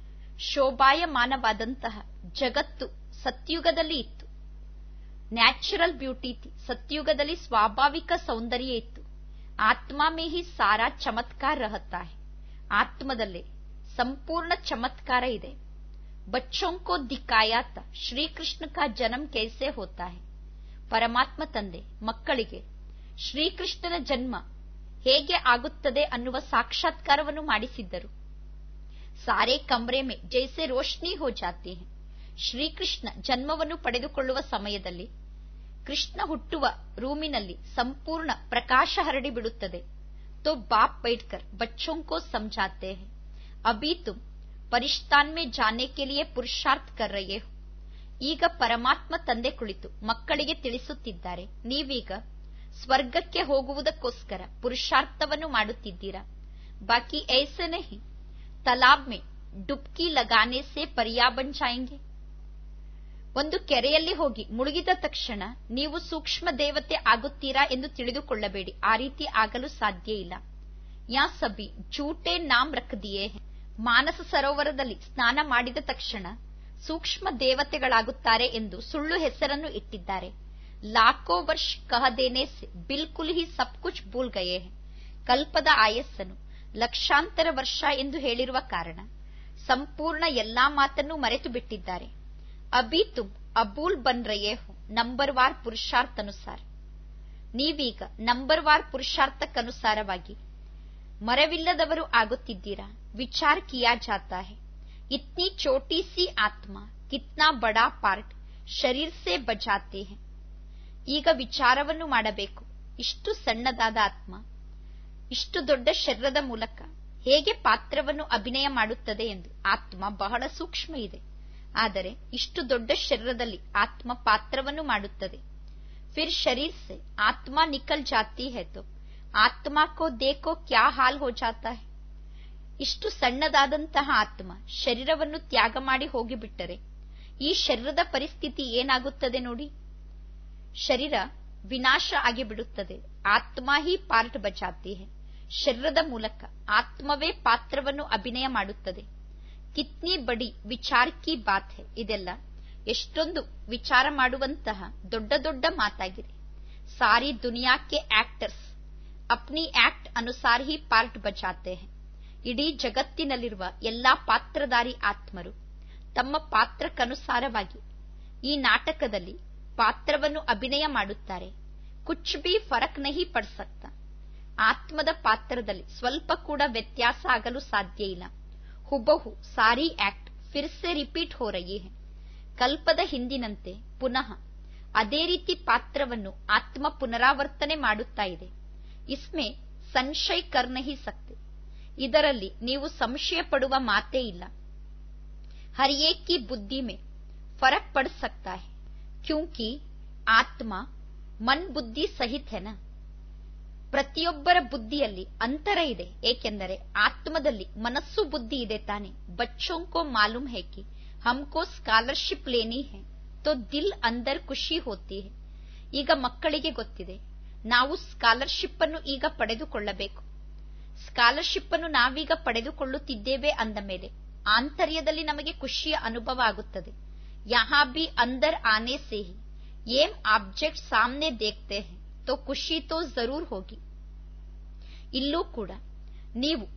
ಶೋಭಾಯಮಾನವಾದಂತಹ ಜಗತ್ತು ಸತ್ಯುಗದಲ್ಲಿ ಇತ್ತು ನ್ಯಾಚುರಲ್ ಬ್ಯೂಟಿ ಇತ್ತು ಸತ್ಯುಗದಲ್ಲಿ ಸ್ವಾಭಾವಿಕ ಸೌಂದರ್ಯ ಇತ್ತು ಆತ್ಮ ಮೇ ಹಿ ಸಾರಾ ಚಮತ್ಕಾರ ರಹತಾ ಹೈ ಆತ್ಮದಲ್ಲೇ ಸಂಪೂರ್ಣ ಚಮತ್ಕಾರ ಇದೆ बच्चों को दिखाया था ಶ್ರೀಕೃಷ್ಣ ಕಾ ಜನ್ಮ ಕೈಸೆ ಹೋತಾ ಹೈ ಪರಮಾತ್ಮ ತಂದೆ ಮಕ್ಕಳಿಗೆ ಶ್ರೀಕೃಷ್ಣನ ಜನ್ಮ ಹೇಗೆ ಆಗುತ್ತದೆ ಅನ್ನುವ ಸಾಕ್ಷಾತ್ಕಾರವನ್ನು ಮಾಡಿಸಿದ್ದರು ಸಾರೆ ಕಮ್ರೆ ಮೇ ಜೈಸೆ ರೋಶ್ನಿ ಹೋ ಜಾತಿ ಹೈ ಶ್ರೀಕೃಷ್ಣ ಜನ್ಮವನ್ನು ಪಡೆದುಕೊಳ್ಳುವ ಸಮಯದಲ್ಲಿ ಕೃಷ್ಣ ಹುಟ್ಟುವ ರೂಮಿನಲ್ಲಿ ಸಂಪೂರ್ಣ ಪ್ರಕಾಶ ಹರಡಿ ಬಿಡುತ್ತದೆ ತೋ ಬಾಪ್ ಬೈಟ್ಕರ್ ಬಚ್ಚೋं को समझाते हैं अभी तुम ಪರಿಷ್ಠಾನ್ ಮೇ ಜಾನೆ ಕೆ ಲಿಯೆ ಪುರುಷಾರ್ಥ ಕರ್ ರಹೆ ಹೋ ಈಗ ಪರಮಾತ್ಮ ತಂದೆ ಕುಳಿತು ಮಕ್ಕಳಿಗೆ ತಿಳಿಸುತ್ತಿದ್ದಾರೆ ನೀವೀಗ ಸ್ವರ್ಗಕ್ಕೆ ಹೋಗುವುದಕ್ಕೋಸ್ಕರ ಪುರುಷಾರ್ಥವನ್ನು ಮಾಡುತ್ತಿದ್ದೀರಾ ಬಾಕಿ ಐಸೆ ನಹಿ ತಲಾಬ್ ಮೇ ಡುಬ್ಕಿ ಲಗಾನೆ ಸೆ ಪರಿಯಾ ಬನ್ ಜಾಯೆಂಗೆ ಒಂದು ಕೆರೆಯಲ್ಲಿ ಹೋಗಿ ಮುಳುಗಿದ ತಕ್ಷಣ ನೀವು ಸೂಕ್ಷ್ಮ ದೇವತೆ ಆಗುತ್ತೀರಾ ಎಂದು ತಿಳಿದುಕೊಳ್ಳಬೇಡಿ ಆ ರೀತಿ ಆಗಲು ಸಾಧ್ಯ ಇಲ್ಲ ಯಾ ಸಬಿ ಜೂಟೆ ನಾಮ್ ರಖ್ ದಿಯೇ ಹೈ ಮಾನಸ ಸರೋವರದಲ್ಲಿ ಸ್ನಾನ ಮಾಡಿದ ತಕ್ಷಣ ಸೂಕ್ಷ್ಮ ದೇವತೆಗಳಾಗುತ್ತಾರೆ ಎಂದು ಸುಳ್ಳು ಹೆಸರನ್ನು ಇಟ್ಟಿದ್ದಾರೆ ಲಾಖೋ ವರ್ಷ ಕಹದೇನೆ ಸೆ ಬಿಲ್ಕುಲ್ ಹಿ ಸಬ್ ಕುಚ್ ಭೂಲ್ ಗಯೇ ಹೈ ಕಲ್ಪದ ಆಯಸ್ಸನ್ನು ಲಕ್ಷಾಂತರ ವರ್ಷ ಎಂದು ಹೇಳಿರುವ ಕಾರಣ ಸಂಪೂರ್ಣ ಎಲ್ಲಾ ಮಾತನ್ನು ಮರೆತು ಬಿಟ್ಟಿದ್ದಾರೆ ಅಭಿ ತುಮ್ ಅಬೂಲ್ ಬನ್ ರಯೇ ಹೋ ನಂಬರ್ ವಾರ್ ಪುರುಷಾರ್ಥನುಸಾರ ನೀವೀಗ ನಂಬರ್ ವಾರ್ ಪುರುಷಾರ್ಥಕ್ಕನುಸಾರವಾಗಿ ಮರವಿಲ್ಲದವರು ಆಗುತ್ತಿದ್ದೀರಾ ವಿಚಾರ ಕಿಯಾ ಜಾತಾ ಹೈ ಇತ್ನಿ ಚೋಟಿ ಸಿ ಆತ್ಮ ಕಿತ್ನಾ ಬಡಾ ಪಾರ್ಟ್ ಶರೀರ್ ಸೆ ಬಜಾತೆ ಹೈ ಈಗ ವಿಚಾರವನ್ನು ಮಾಡಬೇಕು ಇಷ್ಟು ಸಣ್ಣದಾದ ಆತ್ಮ ಇಷ್ಟು ದೊಡ್ಡ ಶರೀರದ ಮೂಲಕ ಹೇಗೆ ಪಾತ್ರವನ್ನು ಅಭಿನಯ ಮಾಡುತ್ತದೆ ಎಂದು ಆತ್ಮ ಬಹಳ ಸೂಕ್ಷ್ಮ ಇದೆ ಆದರೆ ಇಷ್ಟು ದೊಡ್ಡ ಶರೀರದಲ್ಲಿ ಆತ್ಮ ಪಾತ್ರವನ್ನು ಮಾಡುತ್ತದೆ ಫಿರ್ ಶರೀರ್ ಸೆ ಆತ್ಮ ನಿಕಲ್ ಜಾತಿ ಹೈ ತೋ ಆತ್ಮ ಕೋ ದೇಕೋ ಕ್ಯಾ ಹಾಲ್ ಹೋ ಜಾತಾ ಹೈ ಇಷ್ಟು ಸಣ್ಣದಾದಂತಹ ಆತ್ಮ ಶರೀರವನ್ನು ತ್ಯಾಗ ಮಾಡಿ ಹೋಗಿಬಿಟ್ಟರೆ ಈ ಶರೀರದ ಪರಿಸ್ಥಿತಿ ಏನಾಗುತ್ತದೆ ನೋಡಿ ಶರೀರ ವಿನಾಶ ಆಗಿಬಿಡುತ್ತದೆ ಆತ್ಮ ಹಿ ಪಾರ್ಟ್ ಬಚಾತಿ ಹೈ ಶರೀರದ ಮೂಲಕ ಆತ್ಮವೇ ಪಾತ್ರವನ್ನು ಅಭಿನಯ ಮಾಡುತ್ತದೆ ಕಿತ್ನಿ ಬಡಿ ವಿಚಾರ ಕಿ ಬಾತ್ ಹೈ ಇದೆಲ್ಲ ಎಷ್ಟೊಂದು ವಿಚಾರ ಮಾಡುವಂತಹ ದೊಡ್ಡ ದೊಡ್ಡ ಮಾತಾಗಿದೆ ಸಾರಿ ದುನಿಯಾಕ್ಕೆ ಆಕ್ಟರ್ಸ್ ಅಪ್ನಿ ಆಕ್ಟ್ ಅನುಸಾರ ಹಿ ಪಾರ್ಟ್ ಬಚಾತೆ ಹೈ ಇಡೀ ಜಗತ್ತಿನಲ್ಲಿರುವ ಎಲ್ಲಾ ಪಾತ್ರಧಾರಿ ಆತ್ಮರು ತಮ್ಮ ಪಾತ್ರಕ್ಕನುಸಾರವಾಗಿ ಈ ನಾಟಕದಲ್ಲಿ ಪಾತ್ರವನ್ನು ಅಭಿನಯ ಮಾಡುತ್ತಾರೆ ಕುಚ್ ಬಿ ಫರಕ್ ನಹಿ ಪಡ್ ಸಕ್ತ ಆತ್ಮದ ಪಾತ್ರದಲ್ಲಿ ಸ್ವಲ್ಪ ಕೂಡ ವ್ಯತ್ಯಾಸ ಆಗಲು ಸಾಧ್ಯ ಇಲ್ಲ ಹುಬಹು ಸಾರಿ ಆಕ್ಟ್ ಫಿರ್ಸೆ ರಿಪೀಟ್ ಹೋ ರಹಿ ಹೈ ಕಲ್ಪದ ಹಿಂದಿನಂತೆ ಪುನಃ ಅದೇ ರೀತಿ ಪಾತ್ರವನ್ನು ಆತ್ಮ ಪುನರಾವರ್ತನೆ ಮಾಡುತ್ತಾ ಇದೆ ಇಸ್ಮೆ ಸಂಶಯ ಕರ್ ನಹಿ ಸಕ್ತೆ ಇದರಲ್ಲಿ ನೀವು ಸಂಶಯ ಪಡುವ ಮಾತೇ ಇಲ್ಲ हर एक की बुद्धि में फर्क पड़ सकता है क्योंकि ಆತ್ಮ ಮನ್ ಬುದ್ಧಿ ಸಹಿತ ಹೆನ ಪ್ರತಿಯೊಬ್ಬರ ಬುದ್ಧಿಯಲ್ಲಿ ಅಂತರ ಇದೆ ಏಕೆಂದರೆ ಆತ್ಮದಲ್ಲಿ ಮನಸ್ಸು ಬುದ್ಧಿ ಇದೆ ತಾನೆ ಬಚ್ಚೋಂಕೋ ಮಾಲೂಮ್ ಹೇ ಕಿ ಹಮ್ಕೋ ಸ್ಕಾಲರ್ಶಿಪ್ ಲೇನಿ ಹೇ ತೋ ದಿಲ್ ಅಂದರ್ ಖುಷಿ ಹೋತಿ ಹೇ ಈಗ ಮಕ್ಕಳಿಗೆ ಗೊತ್ತಿದೆ ನಾವು ಸ್ಕಾಲರ್ಶಿಪ್ ಅನ್ನು ಈಗ ಪಡೆದುಕೊಳ್ಳಬೇಕು ಸ್ಕಾಲರ್ಶಿಪ್ ಅನ್ನು ನಾವೀಗ ಪಡೆದುಕೊಳ್ಳುತ್ತಿದ್ದೇವೆ ಅಂದ ಮೇಲೆ ಆಂತರ್ಯದಲ್ಲಿ ನಮಗೆ ಖುಷಿಯ ಅನುಭವ ಆಗುತ್ತದೆ ಯಹಾ ಬಿ ಅಂದರ್ ಆನೆ ಸೆ ಹಿ ಏಮ್ ಆಬ್ಜೆಕ್ಟ್ ಸಾಮ್ನೆ ದೇಖ್ತೆ ಹೈ ತೋ ಖುಷಿ ತೋ ಜರೂರ್ ಹೋಗಿ ಇಲ್ಲೂ ಕೂಡ ನೀವು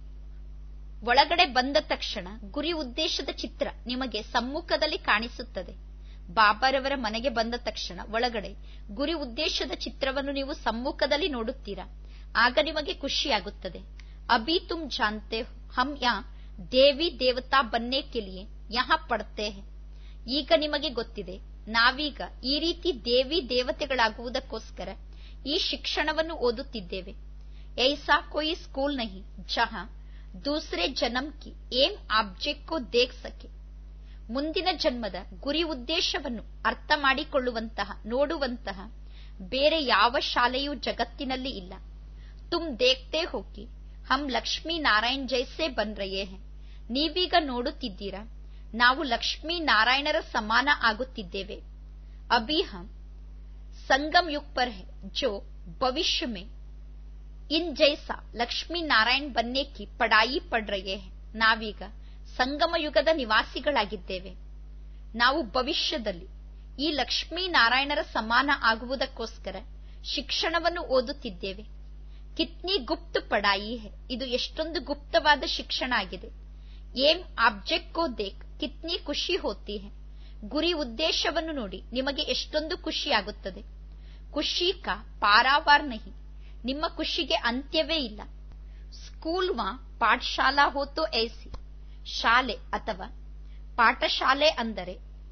ಒಳಗಡೆ ಬಂದ ತಕ್ಷಣ ಗುರಿ ಉದ್ದೇಶದ ಚಿತ್ರ ನಿಮಗೆ ಸಮ್ಮುಖದಲ್ಲಿ ಕಾಣಿಸುತ್ತದೆ ಬಾಬಾರವರ ಮನೆಗೆ ಬಂದ ತಕ್ಷಣ ಒಳಗಡೆ ಗುರಿ ಉದ್ದೇಶದ ಚಿತ್ರವನ್ನು ನೀವು ಸಮ್ಮುಖದಲ್ಲಿ ನೋಡುತ್ತೀರಾ ಆಗ ನಿಮಗೆ ಖುಷಿಯಾಗುತ್ತದೆ ಅಭಿ ತುಮ್ ಜಾನ್ತೆ ಹೋ ಹಮ್ ಯಾ ದೇವಿ ದೇವತಾ ಬನ್ನೆ ಕೆಲಿಯೇ ಯಹಾ ಪಡ್ತೆ ಹೇ ಈಗ ನಿಮಗೆ ಗೊತ್ತಿದೆ ನಾವೀಗ ಈ ರೀತಿ ದೇವಿ ದೇವತೆಗಳಾಗುವುದಕ್ಕೋಸ್ಕರ ಈ ಶಿಕ್ಷಣವನ್ನು ಓದುತ್ತಿದ್ದೇವೆ ऐसा कोई स्कूल नहीं जहां दूसरे जन्म की एम ಆಬ್ಜೆಕ್ಟ್ ಕೋ ದೇಖ್ ಸಕೆ ಮುಂದಿನ ಜನ್ಮದ ಗುರಿ ಉದ್ದೇಶವನ್ನು ಅರ್ಥ ಮಾಡಿಕೊಳ್ಳುವಂತಹ ನೋಡುವಂತಹ ಬೇರೆ ಯಾವ ಶಾಲೆಯೂ ಜಗತ್ತಿನಲ್ಲಿ ಇಲ್ಲ ತುಮ್ ದೇಖ್ತೆ ಹೋಗಿ ಹಮ್ ಲಕ್ಷ್ಮೀ ನಾರಾಯಣ್ ಜೈಸೆ ಬನ್ ರಯೇ ಹೇ ನೀವೀಗ ನೋಡುತ್ತಿದ್ದೀರಾ ನಾವು ಲಕ್ಷ್ಮೀ ನಾರಾಯಣರ ಸಮಾನ ಆಗುತ್ತಿದ್ದೇವೆ ಅಭಿ ಹಮ್ ಸಂಗಮ್ ಯುಗ್ ಪರ್ ಹೇ ಜೋ ಭವಿಷ್ಯ ಮೇ ಇನ್ ಜೈಸಾ ಲಕ್ಷ್ಮೀ ನಾರಾಯಣ್ ಬನ್ನೆ ಕಿ ಪಡಾಯಿ ಪಡ್ ರಯೇ ಹೇ ನಾವೀಗ ಸಂಗಮ ಯುಗದ ನಿವಾಸಿಗಳಾಗಿದ್ದೇವೆ ನಾವು ಭವಿಷ್ಯದಲ್ಲಿ ಈ ಲಕ್ಷ್ಮೀ ನಾರಾಯಣರ ಸಮಾನ ಆಗುವುದಕ್ಕೋಸ್ಕರ ಶಿಕ್ಷಣವನ್ನು ಓದುತ್ತಿದ್ದೇವೆ ಕಿತ್ನಿ ಗುಪ್ತ ಪಡಾಯಿ ಹೇ ಇದು ಎಷ್ಟೊಂದು ಗುಪ್ತವಾದ ಶಿಕ್ಷಣ ಆಗಿದೆ ಏಮ್ ಆಬ್ಜೆಕ್ಟ್ ಕೋ ದೇಖ್ ಕಿತ್ನಿ ಖುಷಿ ಹೋತಿ ಹೇ ಗುರಿ ಉದ್ದೇಶವನ್ನು ನೋಡಿ ನಿಮಗೆ ಎಷ್ಟೊಂದು ಖುಷಿಯಾಗುತ್ತದೆ ಖುಷಿ ಕಾ ಪಾರಾವಾರ್ ನಹಿ ನಿಮ್ಮ ಖುಷಿಗೆ ಅಂತ್ಯವೇ ಇಲ್ಲ ಸ್ಕೂಲ್ ವಾ ಪಾಠಶಾಲಾ ಹೋತೋ ಐಸಿ ಶಾಲೆ ಅಥವಾ ಪಾಠಶಾಲೆ ಅಂದರೆ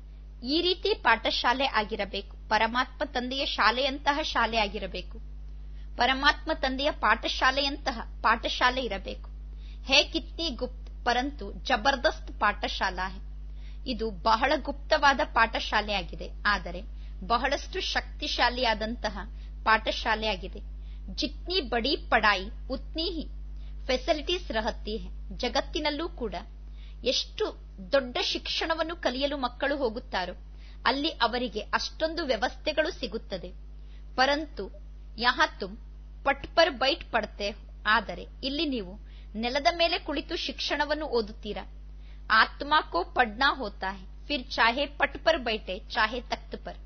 ಈ ರೀತಿ ಪಾಠಶಾಲೆ ಆಗಿರಬೇಕು ಪರಮಾತ್ಮ ತಂದೆಯ ಶಾಲೆಯಂತಹ ಶಾಲೆ ಆಗಿರಬೇಕು ಪರಮಾತ್ಮ ತಂದೆಯ ಪಾಠಶಾಲೆಯಂತಹ ಪಾಠಶಾಲೆ ಇರಬೇಕು ಹೇ ಕಿತ್ನಿ ಗುಪ್ತ್ ಪರಂತು ಜಬರ್ದಸ್ತ್ ಪಾಠಶಾಲಾ ಹೇ ಇದು ಬಹಳ ಗುಪ್ತವಾದ ಪಾಠಶಾಲೆಯಾಗಿದೆ ಆದರೆ ಬಹಳಷ್ಟು ಶಕ್ತಿಶಾಲಿಯಾದಂತಹ ಪಾಠಶಾಲೆಯಾಗಿದೆ ಜಿತ್ನಿ ಬಡಿ ಪಡಾಯಿ ಉತ್ನಿ ಹಿ ಫೆಸಿಲಿಟೀಸ್ ರಹತಿ ಹೇ ಜಗತ್ತಿನಲ್ಲೂ ಕೂಡ ಎಷ್ಟು ದೊಡ್ಡ ಶಿಕ್ಷಣವನ್ನು ಕಲಿಯಲು ಮಕ್ಕಳು ಹೋಗುತ್ತಾರೋ ಅಲ್ಲಿ ಅವರಿಗೆ ಅಷ್ಟೊಂದು ವ್ಯವಸ್ಥೆಗಳು ಸಿಗುತ್ತದೆ ಪರಂತು ಯಹಾ ತುಮ್ ಪಟ್ ಪರ್ ಬೈಟ್ ಪಡ್ತೆ ಆದರೆ ಇಲ್ಲಿ ನೀವು ನೆಲದ ಮೇಲೆ ಕುಳಿತು ಶಿಕ್ಷಣವನ್ನು ಓದುತ್ತೀರಾ ಆತ್ಮ ಕೋ ಪಡ್ನಾ ಹೋತಾ ಹೇ ಫಿರ್ ಚಾಹೆ ಪಟ್ ಪರ್ ಬೈಟೆ ಚಾಹೆ ತಖ್ತ್ ಪರ್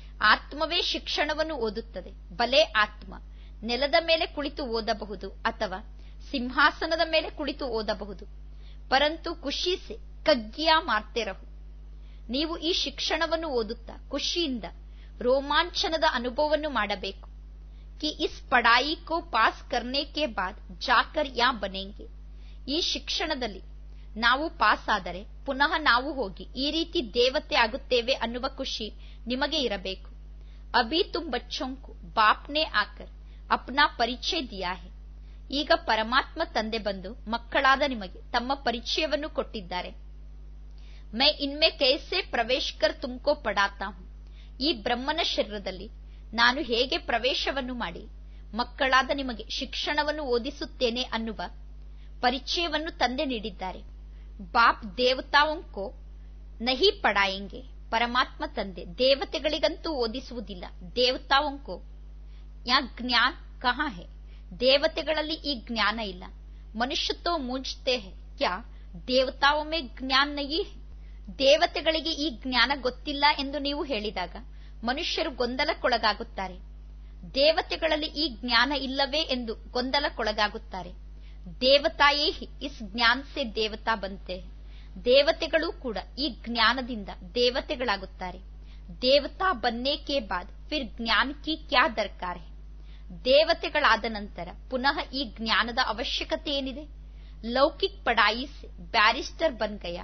ಆತ್ಮವೇ ಶಿಕ್ಷಣವನ್ನು ಓದುತ್ತದೆ ಬಲೆ ಆತ್ಮ ನೆಲದ ಮೇಲೆ ಕುಳಿತು ಓದಬಹುದು ಅಥವಾ ಸಿಂಹಾಸನದ ಮೇಲೆ ಕುಳಿತು ಓದಬಹುದು ಪರಂತು ಖುಷಿ ಸೆ ಕಗ್ಗಿಯಾ ಮಾರ್ತೆ ರಹು ನೀವು ಈ ಶಿಕ್ಷಣವನ್ನು ಓದುತ್ತಾ ಖುಷಿಯಿಂದ ರೋಮಾಂಚನದ ಅನುಭವವನ್ನು ಮಾಡಬೇಕು ಕಿ ಇಸ್ ಪಡಾಯಿ ಕೋ ಪಾಸ್ ಕರ್ನೆ ಕೆ ಬಾದ್ ಜಾಕರ್ ಯಾ ಬನೆಂಗೆ ಈ ಶಿಕ್ಷಣದಲ್ಲಿ ನಾವು ಪಾಸ್ ಆದರೆ ಪುನಃ ನಾವು ಹೋಗಿ ಈ ರೀತಿ ದೇವತೆ ಆಗುತ್ತೇವೆ ಅನ್ನುವ ಖುಷಿ ನಿಮಗೆ ಇರಬೇಕು ಅಭಿ ತುಮ್ ಬಚ್ಚೋಂಕು ಬಾಪ್ನೆ ಆಕರ್ ಅಪ್ನಾ ಪರಿಚಯ ದಿಯಾ ಹೇ ಈಗ ಪರಮಾತ್ಮ ತಂದೆ ಬಂದು ಮಕ್ಕಳಾದ ನಿಮಗೆ ತಮ್ಮ ಪರಿಚಯವನ್ನು ಕೊಟ್ಟಿದ್ದಾರೆ ಮೈ ಇನ್ಮೆ ಕೈಸೆ ಪ್ರವೇಶ್ ಕರ್ ತುಮ್ಕೋ ಪಡಾತಾ ಹೂಂ ಈ ಬ್ರಹ್ಮನ ಶರೀರದಲ್ಲಿ ನಾನು ಹೇಗೆ ಪ್ರವೇಶವನ್ನು ಮಾಡಿ ಮಕ್ಕಳಾದ ನಿಮಗೆ ಶಿಕ್ಷಣವನ್ನು ಓದಿಸುತ್ತೇನೆ ಅನ್ನುವ ಪರಿಚಯವನ್ನು ತಂದೆ ನೀಡಿದ್ದಾರೆ ಬಾಪ್ ದೇವತಾವಂಕೋ ನಹಿ ಪಡಾಯಂಗೆ ಪರಮಾತ್ಮ ತಂದೆ ದೇವತೆಗಳಿಗಂತೂ ಓದಿಸುವುದಿಲ್ಲ ದೇವತಾವಂಕೋ ಯಾ ಜ್ಞಾನ್ ಕಹಾ ಹೇ ದೇವತೆಗಳಲ್ಲಿ ಈ ಜ್ಞಾನ ಇಲ್ಲ ಮನುಷ್ಯ ತೋ ಮೂಂಜ್ತೆ ಹೇ ಕ್ಯಾ ದೇವತಾओं में ಜ್ಞಾನ ನಹಿ ಹೇ ದೇವತೆಗಳಿಗೆ ಈ ಜ್ಞಾನ ಗೊತ್ತಿಲ್ಲ ಎಂದು ನೀವು ಹೇಳಿದಾಗ ಮನುಷ್ಯರು ಗೊಂದಲಕ್ಕೊಳಗಾಗುತ್ತಾರೆ ದೇವತೆಗಳಲ್ಲಿ ಈ ಜ್ಞಾನ ಇಲ್ಲವೇ ಎಂದು ಗೊಂದಲಕ್ಕೊಳಗಾಗುತ್ತಾರೆ ದೇವತಾಯೇ ಹಿ ಇಸ್ ಜ್ಞಾನ ಸೆ ದೇವತಾ ಬಂತೆ ದೇವತೆಗಳು ಕೂಡ ಈ ಜ್ಞಾನದಿಂದ ದೇವತೆಗಳಾಗುತ್ತಾರೆ ದೇವತಾ ಬನ್ನೆ ಕೆ ಬಾದ್ ಫಿರ್ ಜ್ಞಾನ ಕಿ ಕ್ಯಾ ದರ್ಕಾರ್ ಹೇ ದೇವತೆಗಳಾದ ನಂತರ ಪುನಃ ಈ ಜ್ಞಾನದ ಅವಶ್ಯಕತೆ ಏನಿದೆ ಲೌಕಿಕ್ ಪಡಾಯಿ ಸೆ ಬ್ಯಾರಿಸ್ಟರ್ ಬನ್ ಗಯಾ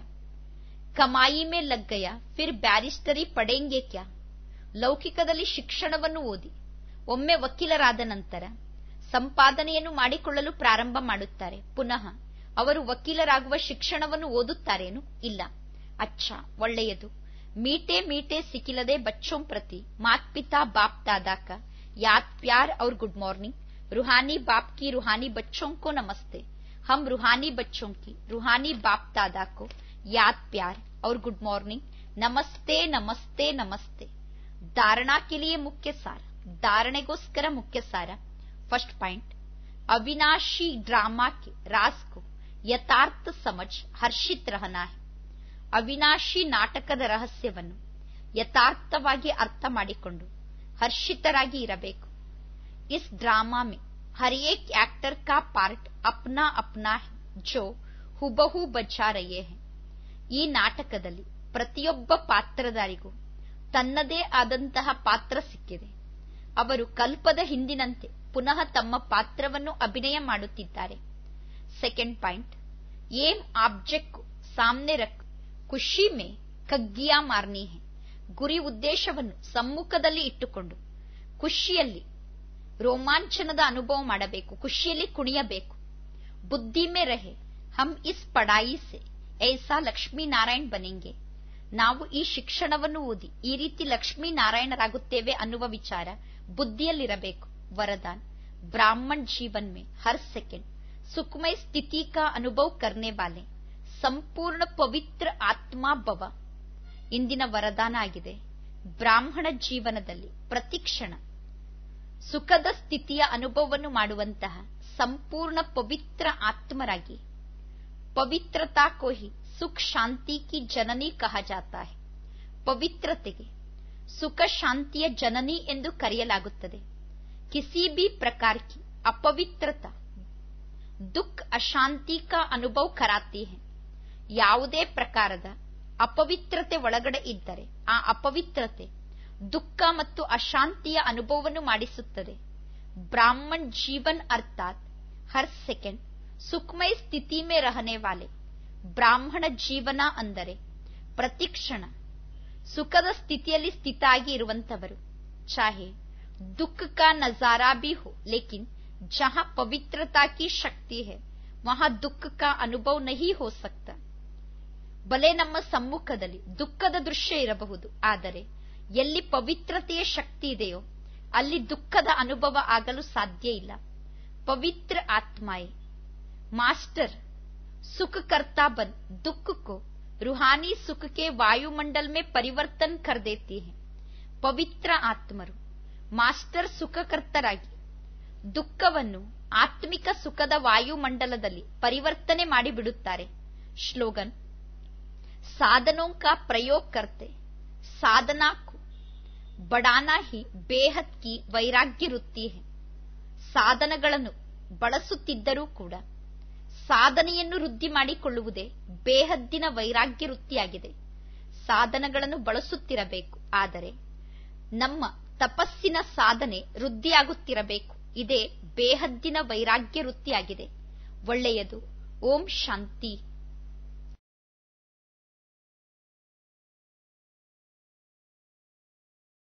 ಕಮಾಯಿ ಮೇ ಲಗ್ ಗಯಾ ಫಿರ್ ಬ್ಯಾರಿಸ್ಟರಿ ಪಡೆಂಗೆ ಕ್ಯಾ ಲೌಕಿಕದಲ್ಲಿ ಶಿಕ್ಷಣವನ್ನು ಓದಿ ಒಮ್ಮೆ ವಕೀಲರಾದ ನಂತರ ಸಂಪಾದನೆಯನ್ನು ಮಾಡಿಕೊಳ್ಳಲು ಪ್ರಾರಂಭ ಮಾಡುತ್ತಾರೆ ಪುನಃ ಅವರು ವಕೀಲರಾಗುವ ಶಿಕ್ಷಣವನ್ನು ಓದುತ್ತಾರೇನು ಇಲ್ಲ ಅಚ್ಚ ಒಳ್ಳೆಯದು ಮೀಟೆ ಮೀಟೆ ಸಿಕ್ಕಿಲದೆ ಬಚ್ಚೋಂ ಪ್ರತಿ ಮಾತ್ ಪಿತಾ ಬಾಪ್ दादा का याद प्यार और गुड मॉर्निंग रूहानी बाप की रूहानी बच्चों को नमस्ते हम रूहानी बच्चों की रूहानी बाप दादा को याद प्यार और गुड मॉर्निंग नमस्ते नमस्ते नमस्ते धारणा के लिए मुख्य सार धारणेಗೋಸ್ಕರ ಮುಖ್ಯ ಸಾರ फर्स्ट पॉइंट अविनाशी ड्रामा के राज को ಯಥಾರ್ಥ ಸಮಜ್ ಹರ್ಷಿತ್ ರಹನಾ ಹೈ ಅವಿನಾಶಿ ನಾಟಕದ ರಹಸ್ಯವನ್ನು ಯಥಾರ್ಥವಾಗಿ ಅರ್ಥ ಮಾಡಿಕೊಂಡು ಹರ್ಷಿತರಾಗಿ ಇರಬೇಕು ಇಸ್ ಡ್ರಾಮಾ ಮೇ ಹರ್ ಏಕ್ ಆಕ್ಟರ್ ಕಾ ಪಾರ್ಟ್ ಅಪ್ನಾ ಅಪ್ನಾ ಹೈ ಜೋ ಹುಬಹು ಬಚ್ಚಾ ರಯೇ ಹೈ ಈ ನಾಟಕದಲ್ಲಿ ಪ್ರತಿಯೊಬ್ಬ ಪಾತ್ರಧಾರಿಗೂ ತನ್ನದೇ ಆದಂತಹ ಪಾತ್ರ ಸಿಕ್ಕಿದೆ ಅವರು ಕಲ್ಪದ ಹಿಂದಿನಂತೆ ಪುನಃ ತಮ್ಮ ಪಾತ್ರವನ್ನು ಅಭಿನಯ ಮಾಡುತ್ತಿದ್ದಾರೆ ಸೆಕೆಂಡ್ ಪಾಯಿಂಟ್ ಏಮ್ ಆಬ್ಜೆಕ್ಟ್ ಸಾಮ್ನೆ ರಕ್ ಖುಷಿ ಮೇ ಕಗ್ಗಿಯಾ ಮಾರ್ನಿ ಹೇ ಗುರಿ ಉದ್ದೇಶವನ್ನು ಸಮ್ಮುಖದಲ್ಲಿ ಇಟ್ಟುಕೊಂಡು ಖುಷಿಯಲ್ಲಿ ರೋಮಾಂಚನದ ಅನುಭವ ಮಾಡಬೇಕು ಖುಷಿಯಲ್ಲಿ ಕುಣಿಯಬೇಕು ಬುದ್ಧಿ ಮೇ ರಹೆ ಹಮ್ ಇಸ್ ಪಡಾಯಿ ಸೆ ಐಸಾ ಲಕ್ಷ್ಮೀ ನಾರಾಯಣ್ ಬನೆಂಗೆ ನಾವು ಈ ಶಿಕ್ಷಣವನ್ನು ಓದಿ ಈ ರೀತಿ ಲಕ್ಷ್ಮೀ ನಾರಾಯಣರಾಗುತ್ತೇವೆ ಅನ್ನುವ ವಿಚಾರ ಬುದ್ಧಿಯಲ್ಲಿರಬೇಕು ವರದಾನ್ ಬ್ರಾಹ್ಮಣ್ ಜೀವನ್ ಮೇ ಹರ್ ಸೆಕೆಂಡ್ ಸುಖಮಯ ಸ್ಥಿತಿ ಕಾ ಅನುಭವ ಕರ್ನೆ ವಾಲೆ ಸಂಪೂರ್ಣ ಪವಿತ್ರ ಆತ್ಮಾ ಭವ ಇಂದಿನ ವರದಾನ ಆಗಿದೆ ಬ್ರಾಹ್ಮಣ ಜೀವನದಲ್ಲಿ ಪ್ರತಿಕ್ಷಣ ಸುಖದ ಸ್ಥಿತಿಯ ಅನುಭವವನ್ನು ಮಾಡುವಂತಹ ಸಂಪೂರ್ಣ ಪವಿತ್ರ ಆತ್ಮರಾಗಿ ಪವಿತ್ರತಾ ಕೋಹಿ ಸುಖ ಶಾಂತಿ ಕಿ ಜನನಿ ಕಹ ಜಾತಾ ಹೈ ಪವಿತ್ರತೆಗೆ ಸುಖ ಶಾಂತಿಯ ಜನನಿ ಎಂದು ಕರೆಯಲಾಗುತ್ತದೆ ಕಿಸಿ ಬಿ ಪ್ರಕಾರ ಕಿ ಅಪವಿತ್ರತಾ ದುಃಖ ಅಶಾಂತಿ ಕಾ ಅನುಭವ ಕರಾತಿ ಹೈ ಯಾವುದೇ ಪ್ರಕಾರದ ಅಪವಿತ್ರತೆ ಒಳಗಡೆ ಇದ್ದರೆ ಆ ಅಪವಿತ್ರತೆ ದುಃಖ ಮತ್ತು ಅಶಾಂತಿಯ ಅನುಭವವನ್ನು ಮಾಡಿಸುತ್ತದೆ ಬ್ರಾಹ್ಮಣ್ ಜೀವನ್ ಅರ್ಥಾತ್ ಹರ್ ಸೆಕೆಂಡ್ ಸುಖಮಯ ಸ್ಥಿತಿ ಮೇ ರಹನೆ ವಾಲೆ ಬ್ರಾಹ್ಮಣ ಜೀವನ ಅಂದರೆ ಪ್ರತಿಕ್ಷಣ ಸುಖದ ಸ್ಥಿತಿಯಲ್ಲಿ ಸ್ಥಿತ ಆಗಿ ಇರುವಂತವರು ಚಾಹೆ ದುಃಖ ಕಾ ನಜಾರಾ ಬಿ ಹೋ ಲೇಕಿನ್ ಜಹಾ ಪವಿತ್ರತಾ ಕಿ ಶಕ್ತಿ ಹೈ ವಹಾ ದುಃಖ ಕಾ ಅನುಭವ ನಹಿ ಹೋ ಸಕ್ತ ಬಲೆ ನಮ್ಮ ಸಮ್ಮುಖದಲ್ಲಿ ದುಃಖದ ದೃಶ್ಯ ಇರಬಹುದು ಆದರೆ ಎಲ್ಲಿ ಪವಿತ್ರತೆಯ ಶಕ್ತಿ ಇದೆಯೋ ಅಲ್ಲಿ ದುಃಖದ ಅನುಭವ ಆಗಲು ಸಾಧ್ಯ ಇಲ್ಲ ಪವಿತ್ರ ಆತ್ಮಾಯೇ मास्टर सुख करता बन दुख को रूहानी सुख के वायुमंडल में परिवर्तन कर देती है ಪವಿತ್ರ ಆತ್ಮರು ಮಾಸ್ಟರ್ ಸುಖಕರ್ತರಾಗಿ ದುಃಖವನ್ನು ಆತ್ಮಿಕ ಸುಖದ ವಾಯುಮಂಡಲದಲ್ಲಿ ಪರಿವರ್ತನೆ ಮಾಡಿಬಿಡುತ್ತಾರೆ ಶ್ಲೋಗನ್ साधनों का प्रयोग करते साधना को बढ़ाना ही बेहद की ವೈರಾಗ್ಯ ವೃತ್ತಿ है ಸಾಧನಗಳನ್ನು ಬಳಸುತ್ತಿದ್ದರೂ ಕೂಡ ಸಾಧನೆಯನ್ನು ವೃದ್ಧಿ ಮಾಡಿಕೊಳ್ಳುವುದೇ ಬೇಹದ್ದಿನ ವೈರಾಗ್ಯ ವೃತ್ತಿಯಾಗಿದೆ ಸಾಧನಗಳನ್ನು ಬಳಸುತ್ತಿರಬೇಕು ಆದರೆ ನಮ್ಮ ತಪಸ್ಸಿನ ಸಾಧನೆ ವೃದ್ಧಿಯಾಗುತ್ತಿರಬೇಕು ಇದೇ ಬೇಹದ್ದಿನ ವೈರಾಗ್ಯ ವೃತ್ತಿಯಾಗಿದೆ ಒಳ್ಳೆಯದು ಓಂ ಶಾಂತಿ